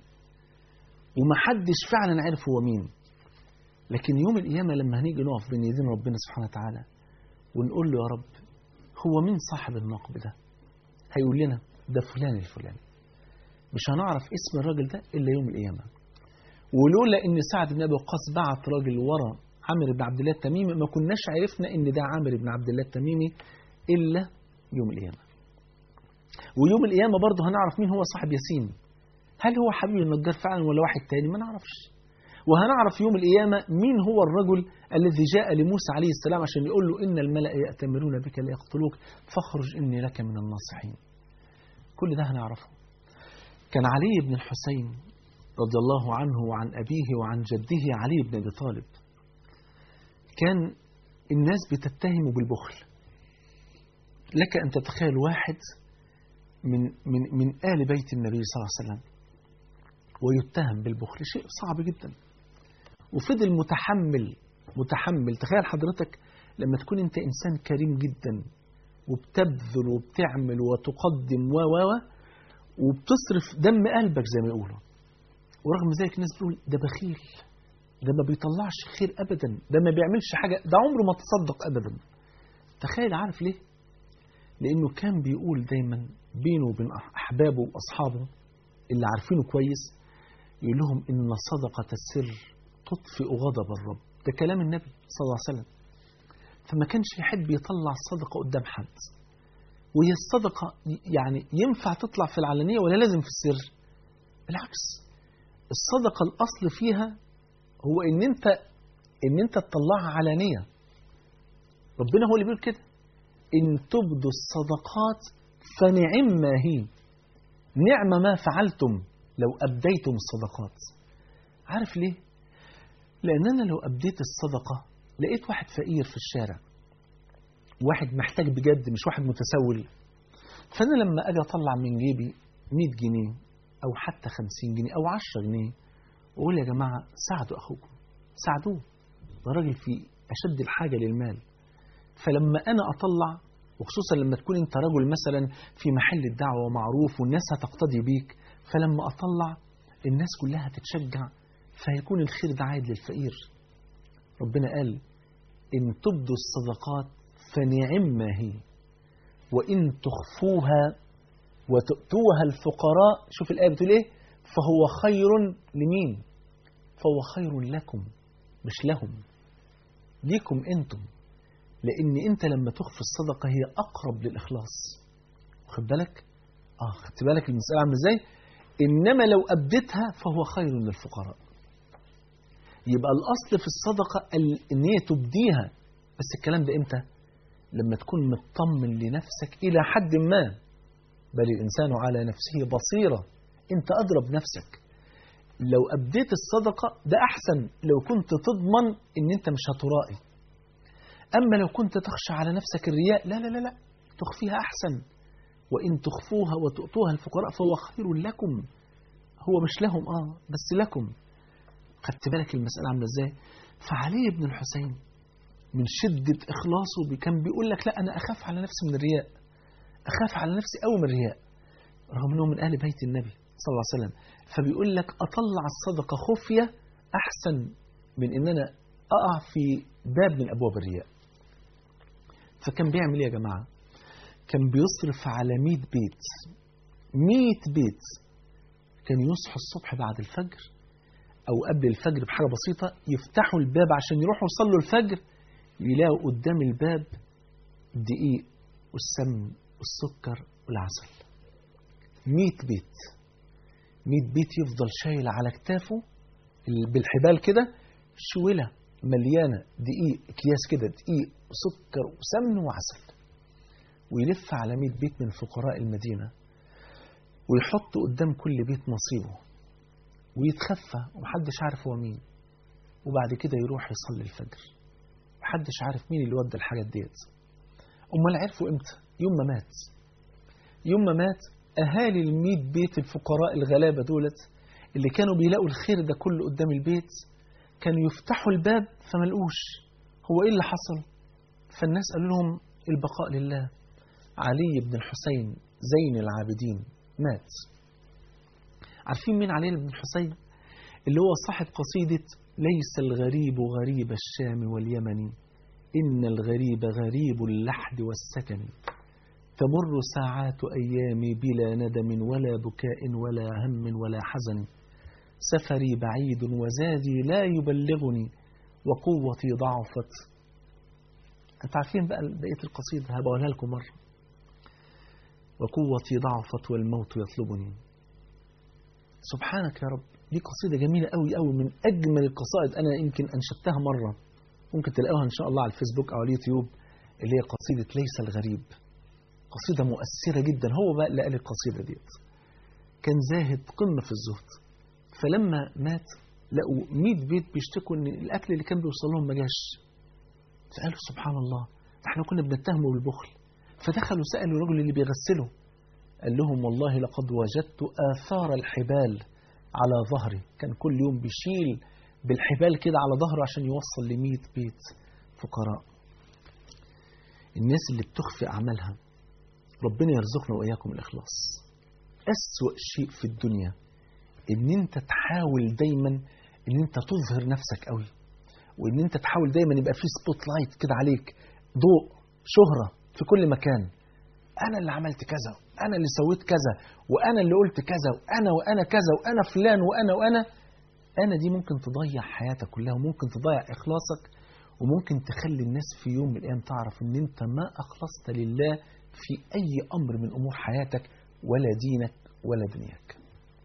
ومحدش فعلا عارف هو مين لكن يوم القيامه لما هنيجي نقف بين يدين ربنا سبحانه وتعالى ونقول له يا رب هو مين صاحب النقب ده هيقول لنا ده فلان الفلاني مش هنعرف اسم الراجل ده الا يوم القيامه ولولا ان سعد بن ابي وقاص بعت راجل ورا عامر بن عبد الله التميمي ما كناش عرفنا ان ده عامر بن عبد الله التميمي الا يوم القيامه. ويوم القيامه برضه هنعرف مين هو صاحب ياسين. هل هو حبيب النجار فعلا ولا واحد تاني؟ ما نعرفش. وهنعرف يوم القيامة مين هو الرجل الذي جاء لموسى عليه السلام عشان يقول له إن الملأ يأتمرون بك ليقتلوك فاخرج إني لك من الناصحين كل ده هنعرفه كان علي بن الحسين رضي الله عنه وعن أبيه وعن جده علي بن أبي طالب كان الناس بتتهمه بالبخل لك أن تتخيل واحد من من من آل بيت النبي صلى الله عليه وسلم ويتهم بالبخل شيء صعب جدا وفضل متحمل متحمل تخيل حضرتك لما تكون انت انسان كريم جدا وبتبذل وبتعمل وتقدم و و و وبتصرف دم قلبك زي ما يقولوا ورغم ذلك الناس بتقول ده بخيل ده ما بيطلعش خير ابدا ده ما بيعملش حاجه ده عمره ما تصدق ابدا تخيل عارف ليه لانه كان بيقول دايما بينه وبين احبابه واصحابه اللي عارفينه كويس يقول لهم ان صدقه السر تطفئ غضب الرب ده كلام النبي صلى الله عليه وسلم فما كانش يحب يطلع الصدقه قدام حد وهي الصدقه يعني ينفع تطلع في العلانيه ولا لازم في السر بالعكس الصدقه الاصل فيها هو ان انت ان انت تطلعها علانيه ربنا هو اللي بيقول كده ان تبدوا الصدقات فنعم ما هي نعم ما فعلتم لو ابديتم الصدقات عارف ليه لان انا لو ابديت الصدقه لقيت واحد فقير في الشارع واحد محتاج بجد مش واحد متسول فانا لما اجي اطلع من جيبي 100 جنيه او حتى 50 جنيه او 10 جنيه واقول يا جماعه ساعدوا اخوكم ساعدوه ده راجل في اشد الحاجه للمال فلما انا اطلع وخصوصا لما تكون انت رجل مثلا في محل الدعوه ومعروف والناس هتقتدي بيك فلما اطلع الناس كلها تتشجع فيكون الخير ده عايد للفقير ربنا قال ان تبدوا الصدقات فنعم ما هي وان تخفوها وتؤتوها الفقراء شوف الايه بتقول ايه فهو خير لمين فهو خير لكم مش لهم ليكم انتم لان انت لما تخفي الصدقه هي اقرب للاخلاص واخد بالك اه خدت بالك المساله عامله ازاي انما لو ابدتها فهو خير للفقراء يبقى الاصل في الصدقه ان هي تبديها بس الكلام ده امتى لما تكون مطمن لنفسك الى حد ما بل الانسان على نفسه بصيره انت اضرب نفسك لو ابديت الصدقه ده احسن لو كنت تضمن ان انت مش هترائي أما لو كنت تخشى على نفسك الرياء لا لا لا لا تخفيها أحسن وإن تخفوها وتؤتوها الفقراء فهو خير لكم هو مش لهم آه بس لكم خدت بالك المسألة عاملة إزاي فعلي بن الحسين من شدة إخلاصه كان بيقول لك لا أنا أخاف على نفسي من الرياء أخاف على نفسي أوي من الرياء رغم أنه من أهل بيت النبي صلى الله عليه وسلم فبيقول لك أطلع الصدقة خفية أحسن من إن أنا أقع في باب من أبواب الرياء فكان بيعمل ايه يا جماعة كان بيصرف على 100 بيت 100 بيت كان يصحوا الصبح بعد الفجر أو قبل الفجر بحاجة بسيطة يفتحوا الباب عشان يروحوا يصلوا الفجر يلاقوا قدام الباب الدقيق والسمن والسكر والعسل 100 بيت 100 بيت يفضل شايل على كتافه بالحبال كده شولة مليانة دقيق أكياس كده دقيق وسكر وسمن وعسل ويلف على 100 بيت من فقراء المدينة ويحط قدام كل بيت نصيبه ويتخفى ومحدش عارف هو مين وبعد كده يروح يصلي الفجر محدش عارف مين اللي ودى الحاجات ديت أمال عرفوا إمتى يوم ما مات يوم ما مات أهالي الميت بيت الفقراء الغلابة دولت اللي كانوا بيلاقوا الخير ده كله قدام البيت كانوا يفتحوا الباب فما لقوش هو ايه اللي حصل فالناس قالوا لهم البقاء لله علي بن الحسين زين العابدين مات عارفين مين علي بن الحسين اللي هو صاحب قصيدة ليس الغريب غريب الشام واليمن إن الغريب غريب اللحد والسكن تمر ساعات أيامي بلا ندم ولا بكاء ولا هم ولا حزن سفري بعيد وزادي لا يبلغني وقوتي ضعفت انت عارفين بقى بقية القصيدة هبقولها لكم مرة وقوتي ضعفت والموت يطلبني سبحانك يا رب دي قصيدة جميلة قوي قوي من أجمل القصائد أنا يمكن أنشدتها مرة ممكن تلاقوها إن شاء الله على الفيسبوك أو على اليوتيوب اللي هي قصيدة ليس الغريب قصيدة مؤثرة جدا هو بقى اللي قال القصيدة ديت كان زاهد قمة في الزهد فلما مات لقوا 100 بيت بيشتكوا ان الاكل اللي كان بيوصل لهم ما جاش فقالوا سبحان الله احنا كنا بنتهمه بالبخل فدخلوا سألوا الرجل اللي بيغسله قال لهم والله لقد وجدت آثار الحبال على ظهري كان كل يوم بيشيل بالحبال كده على ظهره عشان يوصل لمية بيت فقراء الناس اللي بتخفي أعمالها ربنا يرزقنا وإياكم الإخلاص أسوأ شيء في الدنيا إن أنت تحاول دايما إن أنت تظهر نفسك قوي وإن أنت تحاول دايما يبقى في سبوت لايت كده عليك ضوء شهرة في كل مكان أنا اللي عملت كذا أنا اللي سويت كذا وأنا اللي قلت كذا وأنا وأنا كذا وأنا فلان وأنا وأنا أنا دي ممكن تضيع حياتك كلها وممكن تضيع إخلاصك وممكن تخلي الناس في يوم من الأيام تعرف إن أنت ما أخلصت لله في أي أمر من أمور حياتك ولا دينك ولا دنياك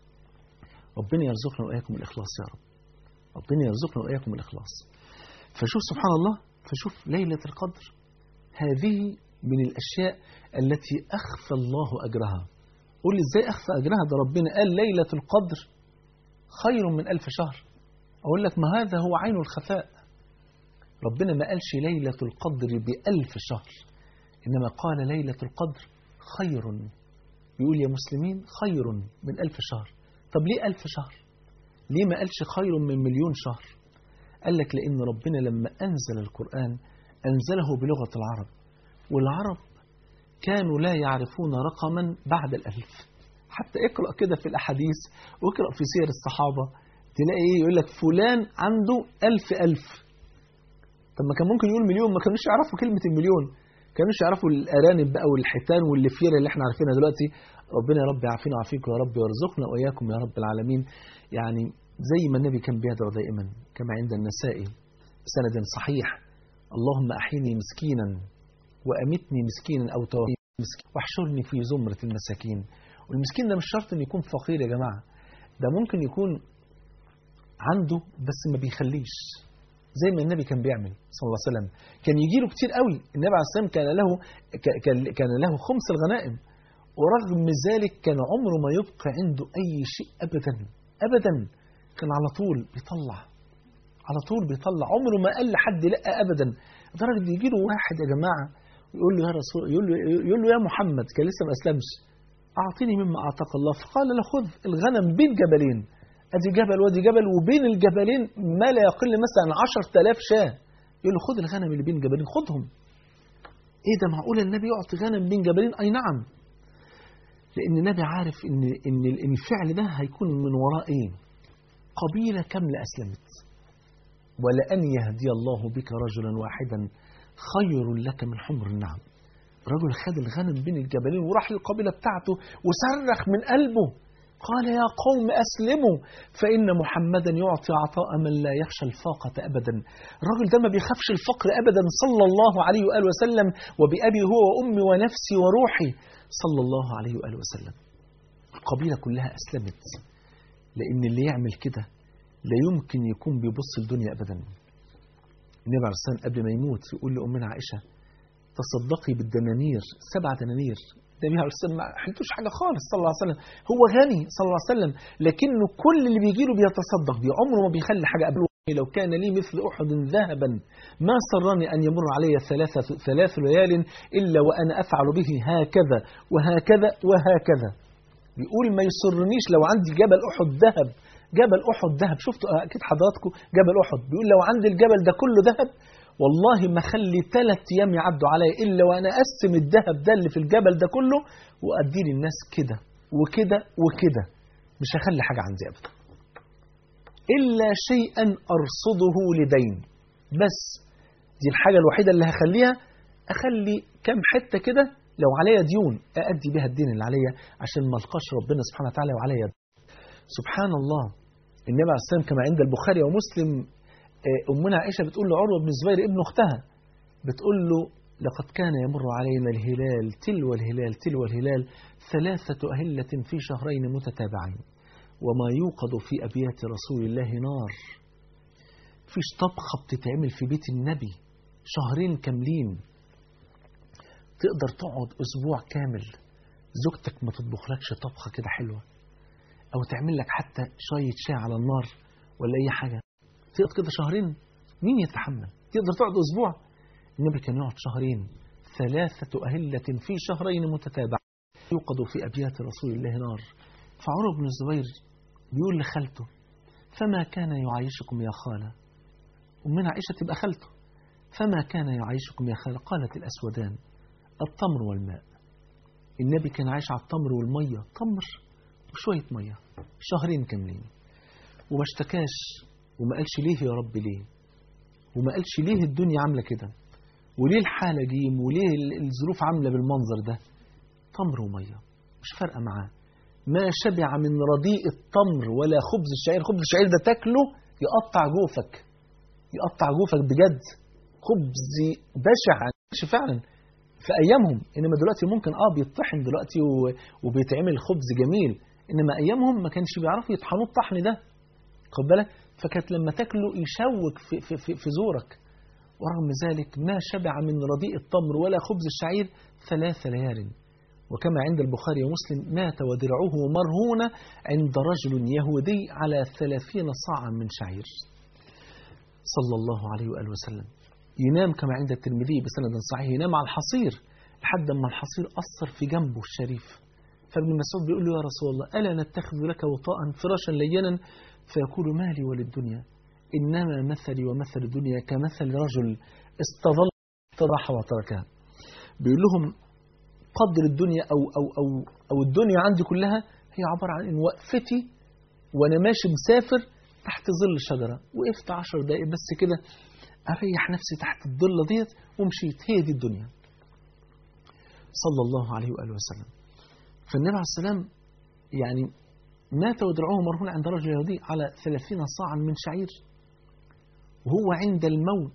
ربنا يرزقنا وإياكم الإخلاص يا رب ربنا يرزقنا وإياكم الإخلاص فشوف سبحان الله فشوف ليلة القدر هذه من الأشياء التي أخفى الله أجرها قول لي إزاي أخفى أجرها ده ربنا قال ليلة القدر خير من ألف شهر أقول لك ما هذا هو عين الخفاء ربنا ما قالش ليلة القدر بألف شهر إنما قال ليلة القدر خير يقول يا مسلمين خير من ألف شهر طب ليه ألف شهر ليه ما قالش خير من مليون شهر قال لك لأن ربنا لما أنزل القرآن أنزله بلغة العرب والعرب كانوا لا يعرفون رقما بعد الألف حتى اقرأ كده في الأحاديث واقرأ في سير الصحابة تلاقي ايه يقول لك فلان عنده ألف ألف طب ما كان ممكن يقول مليون ما كانوش يعرفوا كلمة المليون كانوش يعرفوا الأرانب بقى والحيتان واللفيرة اللي احنا عارفينها دلوقتي ربنا يا رب يعافينا ويعافيكم يا رب ويرزقنا وإياكم يا رب العالمين يعني زي ما النبي كان بيدعو دائما كما عند النسائي بسند صحيح اللهم أحيني مسكينا وأمتني مسكينا أو توفيني مسكين واحشرني في زمرة المساكين والمسكين ده مش شرط إنه يكون فقير يا جماعة ده ممكن يكون عنده بس ما بيخليش زي ما النبي كان بيعمل صلى الله عليه وسلم كان يجي له كتير قوي النبي عليه السلام كان له كان كان له خمس الغنائم ورغم ذلك كان عمره ما يبقى عنده أي شيء أبدا أبدا كان على طول بيطلع على طول بيطلع عمره ما قال لحد لا أبدا لدرجة يجي له واحد يا جماعة يقول له يا رسول يقول له, يقول له يا محمد كان لسه ما أسلمش أعطيني مما أعطاك الله فقال له خذ الغنم بين جبلين أدي جبل وادي جبل وبين الجبلين ما لا يقل مثلا 10000 شاة يقول له خذ الغنم اللي بين جبلين خذهم ايه ده معقول النبي يعطي غنم بين جبلين اي نعم لان النبي عارف ان ان الفعل ده هيكون من وراء ايه قبيله كامله اسلمت ولان يهدي الله بك رجلا واحدا خير لك من حمر النعم رجل خد الغنم بين الجبلين وراح للقبيله بتاعته وصرخ من قلبه قال يا قوم أسلموا فإن محمدا يعطي عطاء من لا يخشى الفاقة أبدا الرجل ده ما بيخافش الفقر أبدا صلى الله عليه وآله وسلم وبأبي هو وأمي ونفسي وروحي صلى الله عليه وآله وسلم القبيلة كلها أسلمت لأن اللي يعمل كده لا يمكن يكون بيبص الدنيا أبدا النبي عليه الصلاة قبل ما يموت يقول لأمنا عائشة تصدقي بالدنانير سبع دنانير النبي عليه الصلاه والسلام ما حلتوش حاجه خالص صلى الله عليه وسلم هو غني صلى الله عليه وسلم لكنه كل اللي بيجي له بيتصدق بيه عمره ما بيخلي حاجه قبله لو كان لي مثل احد ذهبا ما سرني ان يمر علي ثلاثه ثلاث ليال الا وانا افعل به هكذا وهكذا وهكذا بيقول ما يسرنيش لو عندي جبل احد ذهب جبل احد ذهب شفتوا اكيد حضراتكم جبل احد بيقول لو عندي الجبل ده كله ذهب والله ما خلي ثلاث ايام يعدوا عليا الا وانا اقسم الذهب ده اللي في الجبل ده كله وادي للناس كده وكده وكده مش هخلي حاجه عندي ابدا الا شيئا ارصده لدين بس دي الحاجه الوحيده اللي هخليها اخلي كام حته كده لو عليا ديون اادي بيها الدين اللي عليا عشان ما القاش ربنا سبحانه وتعالى وعليا سبحان الله النبي عليه الصلاه والسلام كما عند البخاري ومسلم أمنا عائشة بتقول لعروة بن الزبير ابن أختها بتقول له لقد كان يمر علينا الهلال تلو الهلال تلو الهلال ثلاثة أهلة في شهرين متتابعين وما يوقد في أبيات رسول الله نار فيش طبخة بتتعمل في بيت النبي شهرين كاملين تقدر تقعد أسبوع كامل زوجتك ما تطبخلكش طبخة كده حلوة أو تعمل لك حتى شوية شاي على النار ولا أي حاجة تقعد كده شهرين مين يتحمل تقدر تقعد اسبوع النبي كان يقعد شهرين ثلاثة أهلة في شهرين متتابعة يوقد في أبيات رسول الله نار فعروة بن الزبير بيقول لخالته فما كان يعيشكم يا خالة ومن عائشة تبقى خالته فما كان يعيشكم يا خالة قالت الأسودان التمر والماء النبي كان عايش على التمر والمية تمر وشوية مية شهرين كاملين وما اشتكاش وما قالش ليه يا رب ليه وما قالش ليه الدنيا عاملة كده وليه الحالة جيم وليه الظروف عاملة بالمنظر ده تمر ومية مش فارقة معاه ما شبع من رديء التمر ولا خبز الشعير خبز الشعير ده تاكله يقطع جوفك يقطع جوفك بجد خبز بشع فعلا في ايامهم انما دلوقتي ممكن اه بيطحن دلوقتي وبيتعمل خبز جميل انما ايامهم ما كانش بيعرفوا يطحنوا الطحن ده خد بالك فكانت لما تاكله يشوك في, في, في, في زورك ورغم ذلك ما شبع من رديء التمر ولا خبز الشعير ثلاث ليال وكما عند البخاري ومسلم مات ودرعه مرهونة عند رجل يهودي على ثلاثين صاعا من شعير صلى الله عليه وآله وسلم ينام كما عند الترمذي بسند صحيح ينام على الحصير لحد ما الحصير أثر في جنبه الشريف فابن مسعود بيقول له يا رسول الله ألا نتخذ لك وطاء فراشا لينا فيقول مالي وللدنيا إنما مثلي ومثل الدنيا كمثل رجل استظل راح وتركها بيقول لهم قدر الدنيا أو, أو, أو, أو الدنيا عندي كلها هي عبارة عن إن وقفتي وأنا ماشي مسافر تحت ظل شجرة وقفت عشر دقايق بس كده أريح نفسي تحت الظلة ديت ومشيت هي دي الدنيا صلى الله عليه وآله وسلم فالنبي عليه السلام يعني مات ودرعه مرهون عند رجل يهودي على ثلاثين صاعا من شعير وهو عند الموت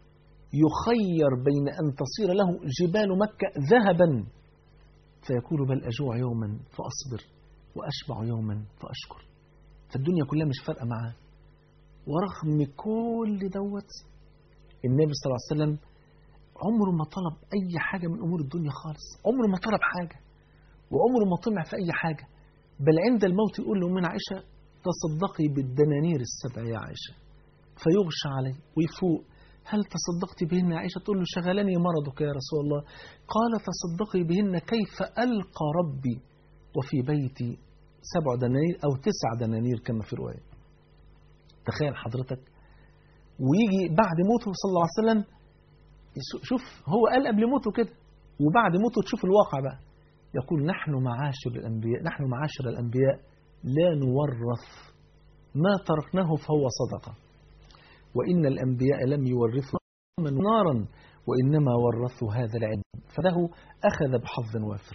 يخير بين أن تصير له جبال مكة ذهبا فيقول بل أجوع يوما فأصبر وأشبع يوما فأشكر فالدنيا كلها مش فارقة معاه ورغم كل دوت النبي صلى الله عليه وسلم عمره ما طلب أي حاجة من أمور الدنيا خالص عمره ما طلب حاجة وعمره ما طمع في أي حاجة بل عند الموت يقول له من عائشة تصدقي بالدنانير السبع يا عائشة فيغشى عليه ويفوق هل تصدقت بهن يا عائشة تقول له شغلني مرضك يا رسول الله قال تصدقي بهن كيف ألقى ربي وفي بيتي سبع دنانير أو تسع دنانير كما في رواية تخيل حضرتك ويجي بعد موته صلى الله عليه وسلم شوف هو قال قبل موته كده وبعد موته تشوف الواقع بقى يقول نحن معاشر الأنبياء نحن معاشر الأنبياء لا نورث ما تركناه فهو صدقة وإن الأنبياء لم يورثوا من نارا وإنما ورثوا هذا العلم فله أخذ بحظ وافر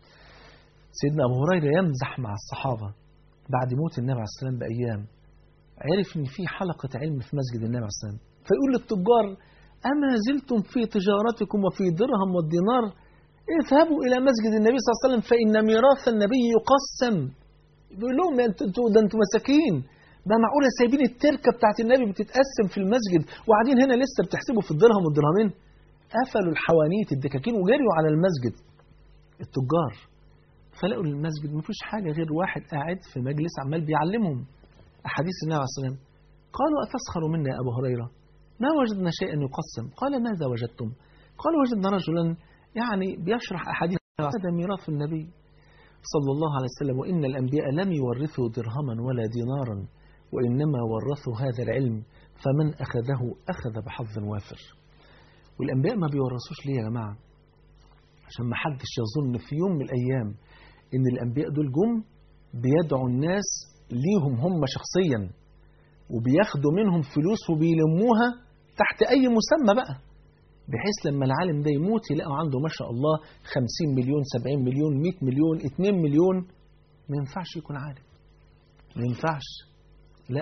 سيدنا أبو هريرة يمزح مع الصحابة بعد موت النبي عليه السلام بأيام عرف إن في حلقة علم في مسجد النبي عليه السلام فيقول للتجار أما زلتم في تجارتكم وفي درهم والدينار اذهبوا إلى مسجد النبي صلى الله عليه وسلم فإن ميراث النبي يقسم بيقول لهم انتوا ده انتوا مساكين ده معقولة سايبين التركة بتاعت النبي بتتقسم في المسجد وقاعدين هنا لسه بتحسبوا في الدرهم والدرهمين قفلوا الحوانيت الدكاكين وجريوا على المسجد التجار فلقوا المسجد ما فيش حاجة غير واحد قاعد في مجلس عمال بيعلمهم أحاديث النبي عليه السلام قالوا أتسخر منا يا أبو هريرة ما وجدنا شيئا يقسم قال ماذا وجدتم قالوا وجدنا رجلا يعني بيشرح أحاديث هذا ميراث النبي صلى الله عليه وسلم وإن الأنبياء لم يورثوا درهما ولا دينارا وإنما ورثوا هذا العلم فمن أخذه أخذ بحظ وافر والأنبياء ما بيورثوش ليه يا جماعة عشان ما حدش يظن في يوم من الأيام إن الأنبياء دول جم بيدعوا الناس ليهم هم شخصيا وبياخدوا منهم فلوس وبيلموها تحت أي مسمى بقى بحيث لما العالم ده يموت يلاقوا عنده ما شاء الله 50 مليون 70 مليون 100 مليون 2 مليون ما ينفعش يكون عالم ما ينفعش لا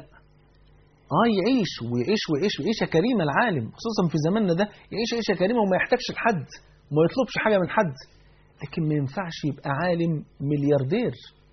اه يعيش ويعيش ويعيش ويعيشة كريمة العالم خصوصا في زماننا ده يعيش عيشة كريمة وما يحتاجش لحد وما يطلبش حاجة من حد لكن ما ينفعش يبقى عالم ملياردير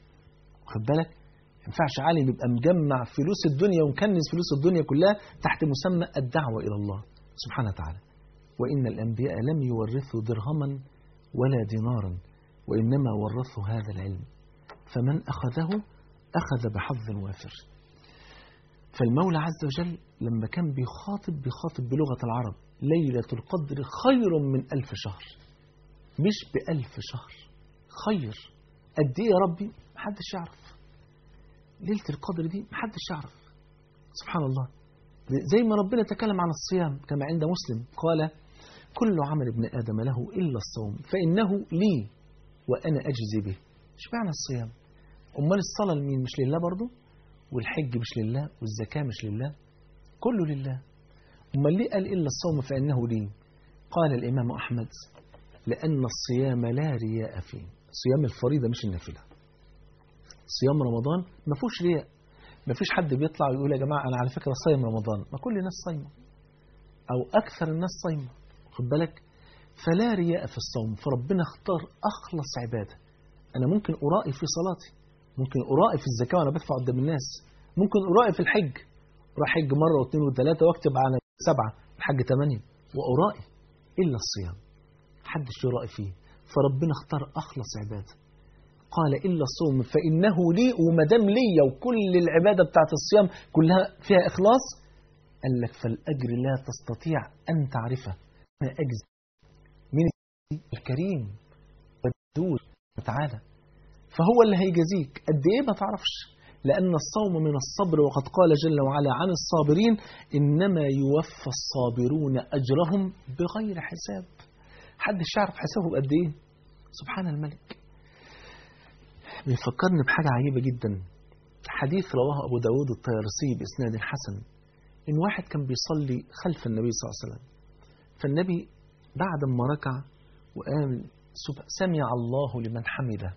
خد بالك ما ينفعش عالم يبقى مجمع فلوس الدنيا ومكنز فلوس الدنيا كلها تحت مسمى الدعوة إلى الله سبحانه وتعالى وإن الأنبياء لم يورثوا درهما ولا دينارا وإنما ورثوا هذا العلم فمن أخذه أخذ بحظ وافر فالمولى عز وجل لما كان بيخاطب بيخاطب بلغة العرب ليلة القدر خير من ألف شهر مش بألف شهر خير قد إيه يا ربي محدش يعرف ليلة القدر دي محدش يعرف سبحان الله زي ما ربنا تكلم عن الصيام كما عند مسلم قال كل عمل ابن آدم له إلا الصوم فإنه لي وأنا أجزي به مش معنى الصيام أمال الصلاة لمين مش لله برضه والحج مش لله والزكاة مش لله كله لله أمال ليه قال إلا الصوم فإنه لي قال الإمام أحمد لأن الصيام لا رياء فيه صيام الفريضة مش النافلة صيام رمضان ما فيهوش رياء ما فيش حد بيطلع ويقول يا جماعة أنا على فكرة صايم رمضان ما كل الناس صايمة أو أكثر الناس صايمة خد بالك فلا رياء في الصوم فربنا اختار أخلص عبادة أنا ممكن أرائي في صلاتي ممكن أرائي في الزكاة وأنا بدفع قدام الناس ممكن أرائي في الحج أروح حج مرة واثنين وثلاثة واكتب على سبعة الحج ثمانية وأرائي إلا الصيام محدش يرائي فيه فربنا اختار أخلص عبادة قال إلا الصوم فإنه لي ومدام ليا وكل العبادة بتاعت الصيام كلها فيها إخلاص قال لك فالأجر لا تستطيع أن تعرفه ما أجز من الكريم والدود وتعالى فهو اللي هيجازيك قد إيه ما تعرفش لأن الصوم من الصبر وقد قال جل وعلا عن الصابرين إنما يوفى الصابرون أجرهم بغير حساب حدش يعرف حسابه قد إيه سبحان الملك بيفكرني بحاجة عجيبة جدا حديث رواه أبو داود الطيرسي بإسناد حسن إن واحد كان بيصلي خلف النبي صلى الله عليه وسلم فالنبي بعد ما ركع وقال سمع الله لمن حمده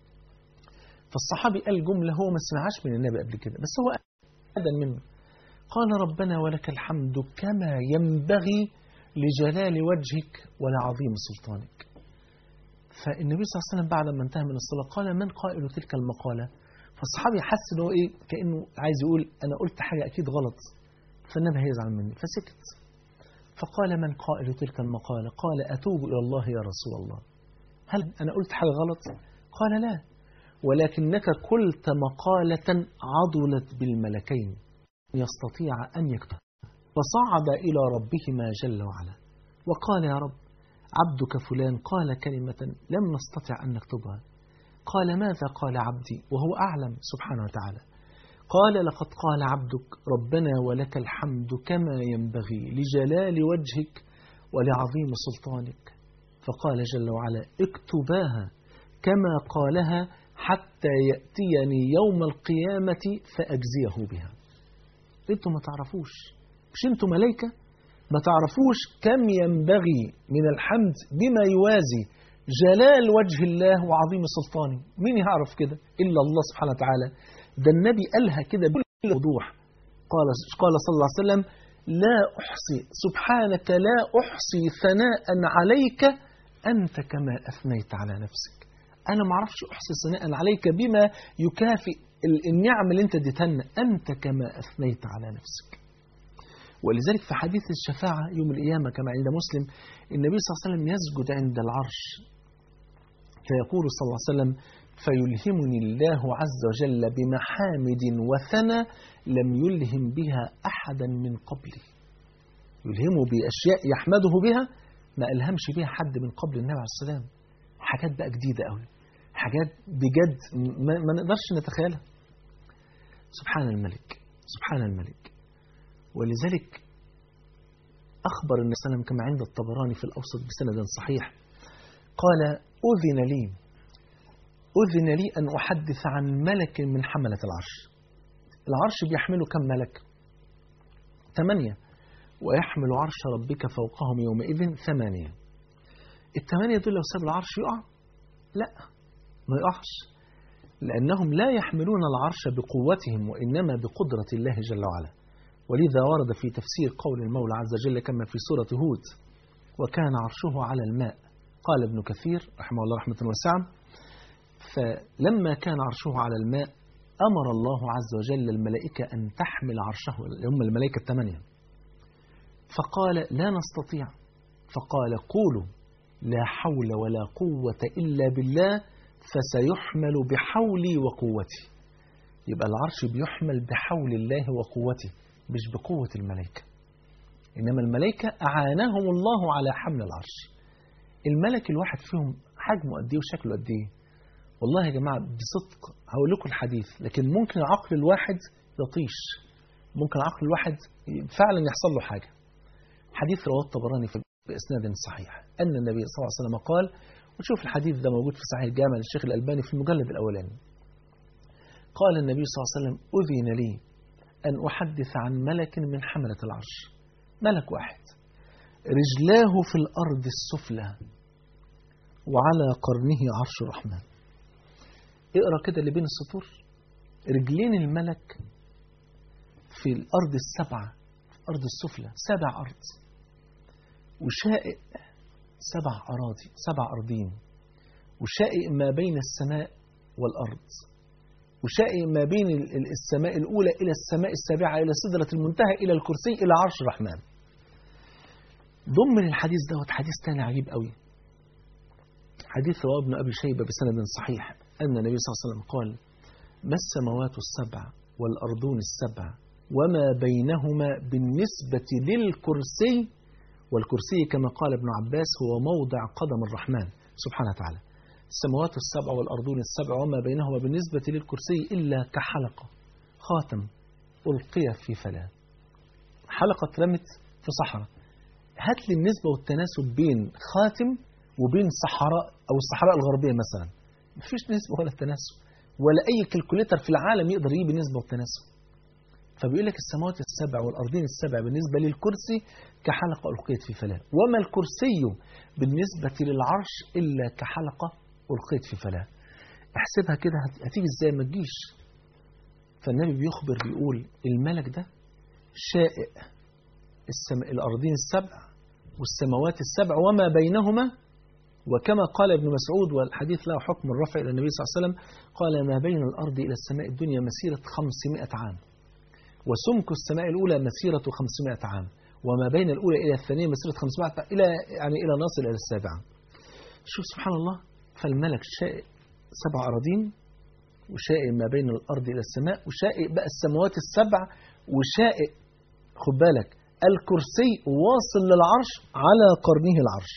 فالصحابي قال جملة هو ما سمعهاش من النبي قبل كده بس هو أدن منه قال ربنا ولك الحمد كما ينبغي لجلال وجهك ولعظيم سلطانك فالنبي صلى الله عليه وسلم بعد ما انتهى من الصلاة قال من قائل تلك المقالة فالصحابي حس ان هو ايه كأنه عايز يقول أنا قلت حاجة أكيد غلط فالنبي هيزعل مني فسكت فقال من قائل تلك المقالة قال أتوب إلى الله يا رسول الله هل أنا قلت حاجة غلط قال لا ولكنك قلت مقالة عضلت بالملكين يستطيع أن يكتب فصعد إلى ربهما جل وعلا وقال يا رب عبدك فلان قال كلمة لم نستطع أن نكتبها قال ماذا قال عبدي وهو أعلم سبحانه وتعالى قال لقد قال عبدك ربنا ولك الحمد كما ينبغي لجلال وجهك ولعظيم سلطانك فقال جل وعلا اكتباها كما قالها حتى يأتيني يوم القيامة فأجزيه بها انتم ما تعرفوش مش انتم ملائكة ما تعرفوش كم ينبغي من الحمد بما يوازي جلال وجه الله وعظيم سلطانه مين يعرف كده إلا الله سبحانه وتعالى ده النبي قالها كده بكل وضوح قال قال صلى الله عليه وسلم لا أحصي سبحانك لا أحصي ثناء عليك أنت كما أثنيت على نفسك أنا ما أعرفش أحصي ثناء عليك بما يكافئ النعم اللي أنت اديتها أنت كما أثنيت على نفسك ولذلك في حديث الشفاعة يوم القيامة كما عند مسلم النبي صلى الله عليه وسلم يسجد عند العرش فيقول صلى الله عليه وسلم فيلهمني الله عز وجل بمحامد وثنى لم يلهم بها أحدا من قبلي يلهمه بأشياء يحمده بها ما ألهمش بها حد من قبل النبي عليه السلام حاجات بقى جديدة قوي حاجات بجد ما, ما نقدرش نتخيلها سبحان الملك سبحان الملك ولذلك أخبر النبي صلى الله عليه وسلم كما عند الطبراني في الأوسط بسند صحيح قال أذن لي أذن لي أن أحدث عن ملك من حملة العرش العرش بيحمله كم ملك ثمانية ويحمل عرش ربك فوقهم يومئذ ثمانية الثمانية دول لو ساب العرش يقع لا ما يقعش لأنهم لا يحملون العرش بقوتهم وإنما بقدرة الله جل وعلا ولذا ورد في تفسير قول المولى عز وجل كما في سورة هود وكان عرشه على الماء قال ابن كثير رحمه الله رحمة واسعة فلما كان عرشه على الماء أمر الله عز وجل الملائكة أن تحمل عرشه هم الملائكة الثمانية فقال لا نستطيع فقال قولوا لا حول ولا قوة إلا بالله فسيحمل بحولي وقوتي يبقى العرش بيحمل بحول الله وقوته مش بقوة الملائكة إنما الملائكة أعانهم الله على حمل العرش الملك الواحد فيهم حجمه قد إيه وشكله قد إيه والله يا جماعة بصدق هقول لكم الحديث لكن ممكن عقل الواحد يطيش ممكن عقل الواحد فعلا يحصل له حاجة حديث رواه الطبراني في بإسناد صحيح أن النبي صلى الله عليه وسلم قال وشوف الحديث ده موجود في صحيح الجامع للشيخ الألباني في المجلد الأولاني قال النبي صلى الله عليه وسلم أذن لي أن أحدث عن ملك من حملة العرش ملك واحد رجلاه في الأرض السفلى وعلى قرنه عرش الرحمن اقرأ كده اللي بين السطور رجلين الملك في الأرض السبعة الأرض السفلى سبع أرض وشائق سبع أراضي سبع أرضين وشائق ما بين السماء والأرض وشائق ما بين السماء الأولى إلى السماء السابعة إلى سدرة المنتهى إلى الكرسي إلى عرش الرحمن ضمن الحديث دوت حديث تاني عجيب قوي حديث رواه ابن أبي شيبة بسند صحيح أن النبي صلى الله عليه وسلم قال ما السماوات السبع والأرضون السبع وما بينهما بالنسبة للكرسي والكرسي كما قال ابن عباس هو موضع قدم الرحمن سبحانه وتعالى السماوات السبع والأرضون السبع وما بينهما بالنسبة للكرسي إلا كحلقة خاتم ألقي في فلاة حلقة رمت في صحراء هات لي النسبة والتناسب بين خاتم وبين صحراء أو الصحراء الغربية مثلا مفيش نسبة ولا تناسب ولا أي كالكوليتر في العالم يقدر يجيب النسبة والتناسب فبيقول لك السماوات السبع والأرضين السبع بالنسبة للكرسي كحلقة ألقيت في فلاة وما الكرسي بالنسبة للعرش إلا كحلقة ألقيت في فلاة احسبها كده هتيجي ازاي ما تجيش فالنبي بيخبر بيقول الملك ده شائق السم... الأرضين السبع والسماوات السبع وما بينهما وكما قال ابن مسعود والحديث له حكم الرفع إلى النبي صلى الله عليه وسلم قال ما بين الأرض إلى السماء الدنيا مسيرة 500 عام وسمك السماء الأولى مسيرة 500 عام وما بين الأولى إلى الثانية مسيرة 500 عام إلى يعني إلى نصل إلى السابعة شوف سبحان الله فالملك شائق سبع أراضين وشائق ما بين الأرض إلى السماء وشائق بقى السماوات السبع وشائق خد بالك الكرسي واصل للعرش على قرنه العرش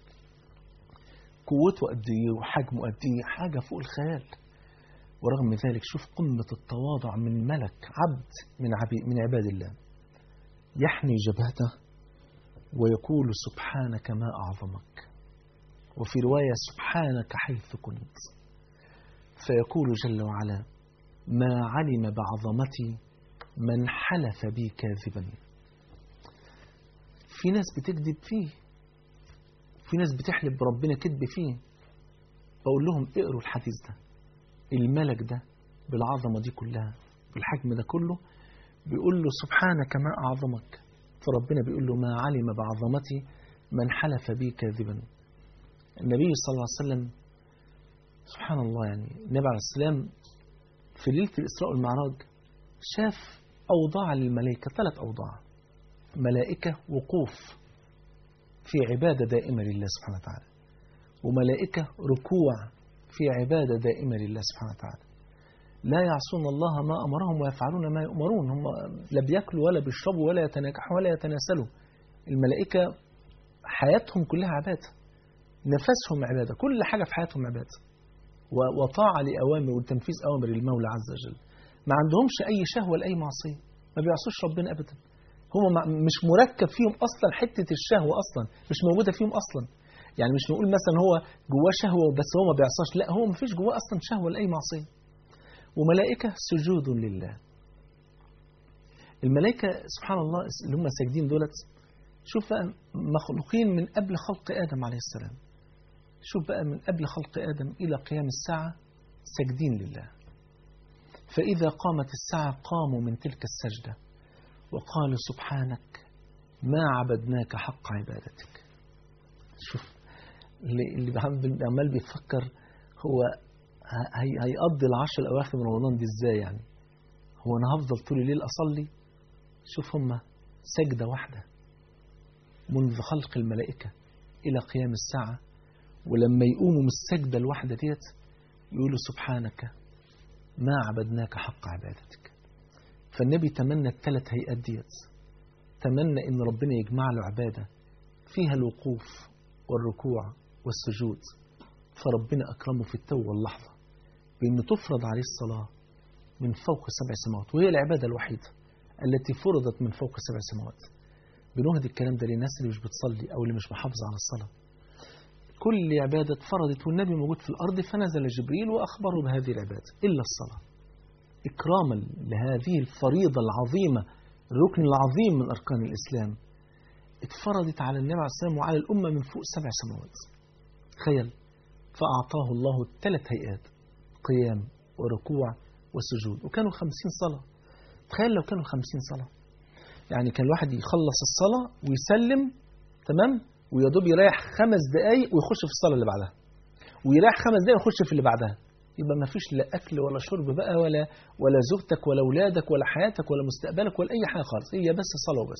قوته قد ايه وحجمه قد ايه حاجه فوق الخيال ورغم ذلك شوف قمة التواضع من ملك عبد من عبي من عباد الله يحني جبهته ويقول سبحانك ما أعظمك وفي رواية سبحانك حيث كنت فيقول جل وعلا ما علم بعظمتي من حلف بي كاذبا في ناس بتكذب فيه في ناس بتحلف بربنا كذب فيه بقول لهم اقروا الحديث ده الملك ده بالعظمة دي كلها بالحجم ده كله بيقول له سبحانك ما أعظمك فربنا بيقول له ما علم بعظمتي من حلف بي كاذبا النبي صلى الله عليه وسلم سبحان الله يعني النبي عليه السلام في ليلة الإسراء والمعراج شاف أوضاع للملائكة ثلاث أوضاع ملائكة وقوف في عبادة دائمة لله سبحانه وتعالى وملائكة ركوع في عبادة دائمة لله سبحانه وتعالى لا يعصون الله ما أمرهم ويفعلون ما يؤمرون هم لا بياكلوا ولا بيشربوا ولا يتناكحوا ولا يتناسلوا الملائكة حياتهم كلها عبادة نفسهم عبادة كل حاجة في حياتهم عبادة وطاعة لأوامر وتنفيذ أوامر المولى عز وجل ما عندهمش أي شهوة ولا أي معصية ما بيعصوش ربنا أبدا هم مش مركب فيهم أصلا حتة الشهوة أصلا مش موجودة فيهم أصلا يعني مش نقول مثلا هو جواه شهوة بس هو ما بيعصاش لا هو ما فيش جواه أصلا شهوة ولا أي معصية وملائكة سجود لله الملائكة سبحان الله اللي هم ساجدين دولت شوف بقى مخلوقين من قبل خلق آدم عليه السلام شوف بقى من قبل خلق آدم إلى قيام الساعة ساجدين لله فإذا قامت الساعة قاموا من تلك السجدة وقالوا سبحانك ما عبدناك حق عبادتك شوف اللي عمال بيفكر هو هي هيقضي العشر الأواخر من رمضان دي إزاي يعني هو أنا هفضل طول الليل أصلي شوف هما سجدة واحدة منذ خلق الملائكة إلى قيام الساعة ولما يقوموا من السجدة الواحدة ديت يقولوا سبحانك ما عبدناك حق عبادتك فالنبي تمنى الثلاث هيئات ديت تمنى ان ربنا يجمع له عباده فيها الوقوف والركوع والسجود فربنا اكرمه في التو واللحظه بان تفرض عليه الصلاه من فوق سبع سماوات وهي العباده الوحيده التي فرضت من فوق سبع سماوات بنهدي الكلام ده للناس اللي مش بتصلي او اللي مش محافظه على الصلاه كل عبادة اتفرضت والنبي موجود في الأرض فنزل جبريل وأخبره بهذه العبادة إلا الصلاة إكراما لهذه الفريضة العظيمة الركن العظيم من أركان الإسلام اتفرضت على النبي عليه الصلاة والسلام وعلى الأمة من فوق سبع سماوات تخيل فأعطاه الله ثلاث هيئات قيام وركوع وسجود وكانوا خمسين صلاة تخيل لو كانوا خمسين صلاة يعني كان الواحد يخلص الصلاة ويسلم تمام ويا دوب يريح خمس دقايق ويخش في الصلاة اللي بعدها ويريح خمس دقايق ويخش في اللي بعدها يبقى ما فيش لا أكل ولا شرب بقى ولا ولا زوجتك ولا أولادك ولا حياتك ولا مستقبلك ولا أي حاجة خالص هي بس صلاة وبس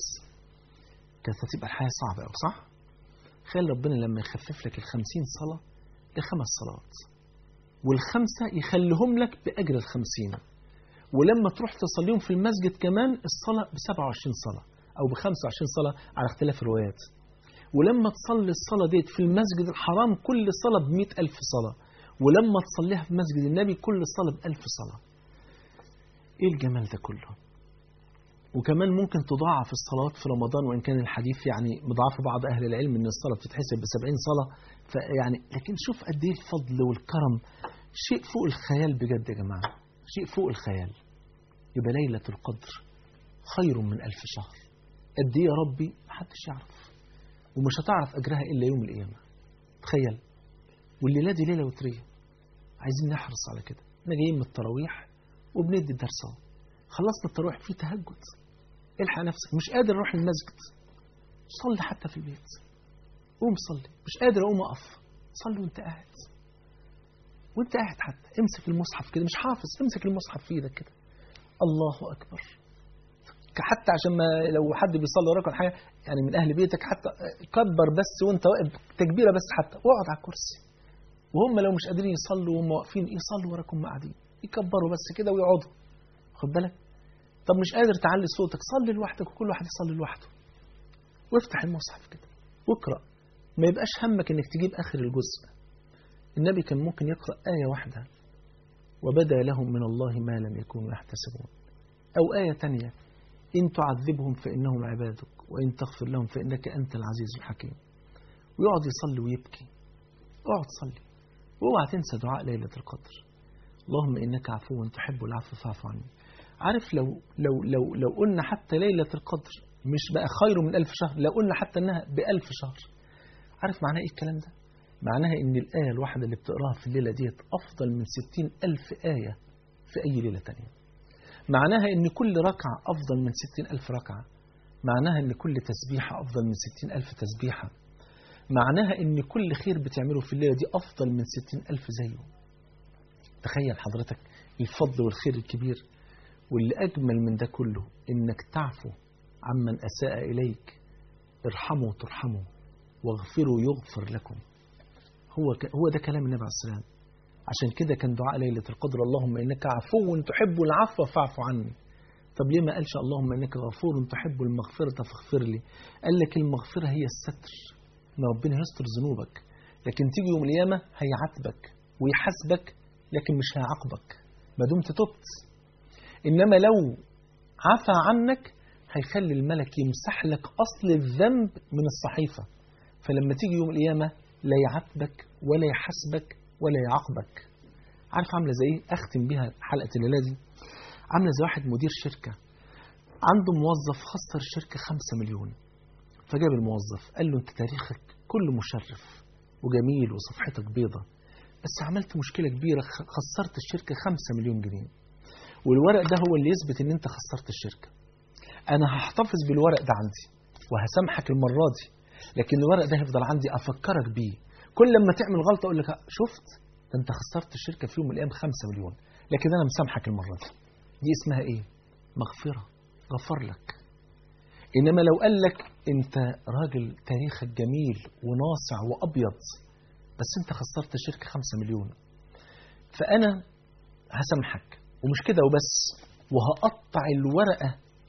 كانت هتبقى الحياة صعبة أوي صح؟ تخيل ربنا لما يخفف لك الخمسين صلاة لخمس صلوات والخمسة يخليهم لك بأجر الخمسين ولما تروح تصليهم في المسجد كمان الصلاة ب 27 صلاة أو ب 25 صلاة على اختلاف الروايات ولما تصلي الصلاة ديت في المسجد الحرام كل صلاة ب ألف صلاة ولما تصليها في مسجد النبي كل صلاة بألف صلاة إيه الجمال ده كله وكمان ممكن تضاعف الصلاة في رمضان وإن كان الحديث يعني مضاعف بعض أهل العلم إن الصلاة بتتحسب بسبعين صلاة فيعني لكن شوف قد إيه الفضل والكرم شيء فوق الخيال بجد يا جماعة شيء فوق الخيال يبقى ليلة القدر خير من ألف شهر قد إيه يا ربي محدش يعرف ومش هتعرف أجرها إلا يوم القيامة تخيل والليلة دي ليلة وترية عايزين نحرص على كده احنا جايين من التراويح وبندي الدرس اهو خلصنا التراويح في تهجد الحق نفسك مش قادر اروح المسجد صلي حتى في البيت قوم صلي مش قادر اقوم اقف صلي وانت قاعد وانت قاعد حتى امسك المصحف كده مش حافظ امسك المصحف في ايدك كده الله اكبر حتى عشان ما لو حد بيصلي وراك ولا حاجه يعني من اهل بيتك حتى كبر بس وانت واقف تكبيره بس حتى واقعد على الكرسي وهم لو مش قادرين يصلوا وهم واقفين يصلوا وراكم قاعدين يكبروا بس كده ويقعدوا خد بالك طب مش قادر تعلي صوتك صلي لوحدك وكل واحد يصلي لوحده وافتح المصحف كده واقرا ما يبقاش همك انك تجيب اخر الجزء النبي كان ممكن يقرا ايه واحده وبدا لهم من الله ما لم يكونوا يحتسبون او ايه تانية إن تعذبهم فإنهم عبادك وإن تغفر لهم فإنك أنت العزيز الحكيم ويقعد يصلي ويبكي اقعد صلي واوعى تنسى دعاء ليلة القدر اللهم إنك عفو تحب العفو فاعف عني عارف لو لو لو لو قلنا حتى ليلة القدر مش بقى خير من ألف شهر لو قلنا حتى إنها بألف شهر عارف معناها إيه الكلام ده؟ معناها إن الآية الواحدة اللي بتقراها في الليلة ديت أفضل من ستين ألف آية في أي ليلة تانية معناها ان كل ركعة افضل من ستين الف ركعة معناها ان كل تسبيحة افضل من ستين الف تسبيحة معناها ان كل خير بتعمله في الليلة دي افضل من ستين الف زيه تخيل حضرتك الفضل والخير الكبير واللي اجمل من ده كله انك تعفو عمن اساء اليك ارحموا ترحموا واغفروا يغفر لكم هو ك... هو ده كلام النبي عليه السلام عشان كده كان دعاء ليلة القدر اللهم إنك عفو تحب العفو فاعف عني طب ليه ما قالش اللهم إنك غفور تحب المغفرة فاغفر لي قال لك المغفرة هي الستر إن ربنا يستر ذنوبك لكن تيجي يوم القيامة هيعاتبك ويحاسبك لكن مش هيعاقبك ما دمت تبت إنما لو عفى عنك هيخلي الملك يمسح لك أصل الذنب من الصحيفة فلما تيجي يوم القيامة لا يعاتبك ولا يحاسبك ولا يعاقبك عارف عامله زي ايه اختم بيها حلقه الليله دي عامله زي واحد مدير شركه عنده موظف خسر الشركه 5 مليون فجاب الموظف قال له انت تاريخك كله مشرف وجميل وصفحتك بيضة بس عملت مشكلة كبيرة خسرت الشركة 5 مليون جنيه والورق ده هو اللي يثبت ان انت خسرت الشركة انا هحتفظ بالورق ده عندي وهسامحك المرة دي لكن الورق ده هيفضل عندي افكرك بيه كل لما تعمل غلطة أقول لك شفت ده أنت خسرت الشركة في يوم من الأيام 5 مليون لكن أنا مسامحك المرة دي دي اسمها إيه؟ مغفرة غفر لك إنما لو قال لك أنت راجل تاريخك جميل وناصع وأبيض بس أنت خسرت الشركة 5 مليون فأنا هسامحك ومش كده وبس وهقطع الورقة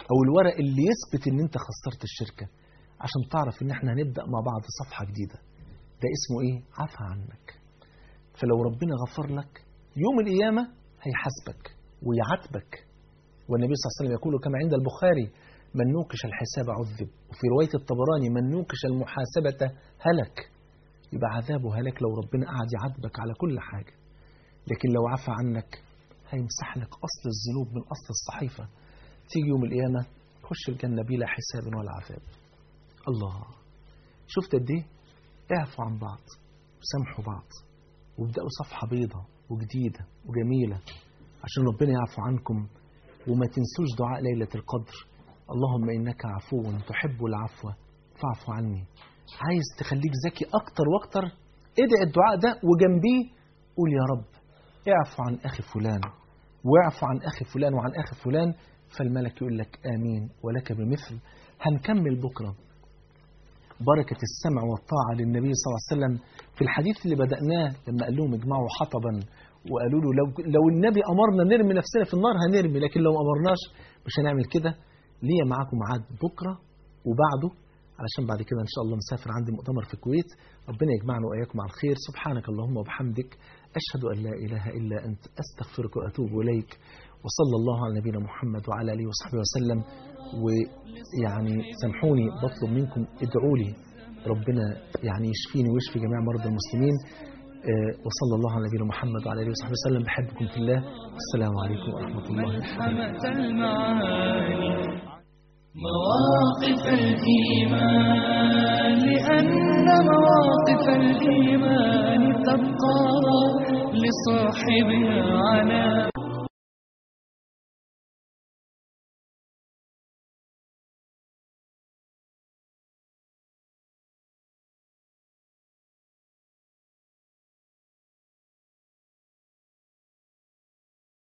او الورق اللي يثبت ان انت خسرت الشركه عشان تعرف ان احنا هنبدا مع بعض صفحه جديده ده اسمه ايه عفى عنك فلو ربنا غفر لك يوم القيامه هيحاسبك ويعاتبك والنبي صلى الله عليه وسلم يقول كما عند البخاري من نوقش الحساب عذب وفي روايه الطبراني من نوقش المحاسبه هلك يبقى عذابه هلك لو ربنا قعد يعاتبك على كل حاجه لكن لو عفى عنك هيمسح لك اصل الذنوب من اصل الصحيفه تيجي يوم القيامه تخش الجنه بلا حساب ولا عذاب الله شفت قد ايه اعفوا عن بعض وسامحوا بعض وابدأوا صفحة بيضة وجديدة وجميلة عشان ربنا يعفو عنكم وما تنسوش دعاء ليلة القدر اللهم إنك عفو تحب العفو فاعف عني عايز تخليك ذكي أكتر وأكتر ادعي الدعاء ده وجنبيه قول يا رب اعفو عن أخي فلان واعفو عن أخي فلان وعن أخي فلان فالملك يقول لك آمين ولك بمثل هنكمل بكرة بركة السمع والطاعة للنبي صلى الله عليه وسلم في الحديث اللي بدأناه لما قال لهم اجمعوا حطبا وقالوا له لو, لو النبي أمرنا نرمي نفسنا في النار هنرمي لكن لو ما أمرناش مش هنعمل كده ليا معاكم ميعاد بكرة وبعده علشان بعد كده إن شاء الله مسافر عندي مؤتمر في الكويت ربنا يجمعنا وإياكم على الخير سبحانك اللهم وبحمدك أشهد أن لا إله إلا أنت أستغفرك وأتوب إليك وصلى الله على نبينا محمد وعلى آله وصحبه وسلم ويعني سامحوني بطلب منكم ادعوا لي ربنا يعني يشفيني ويشفي جميع مرضى المسلمين آه، وصلى الله على نبينا محمد وعلى اله وصحبه وسلم بحبكم في الله السلام عليكم ورحمه الله وبركاته ملحمة المعاني مواقف الإيمان لأن مواقف الإيمان تبقى لصاحبها على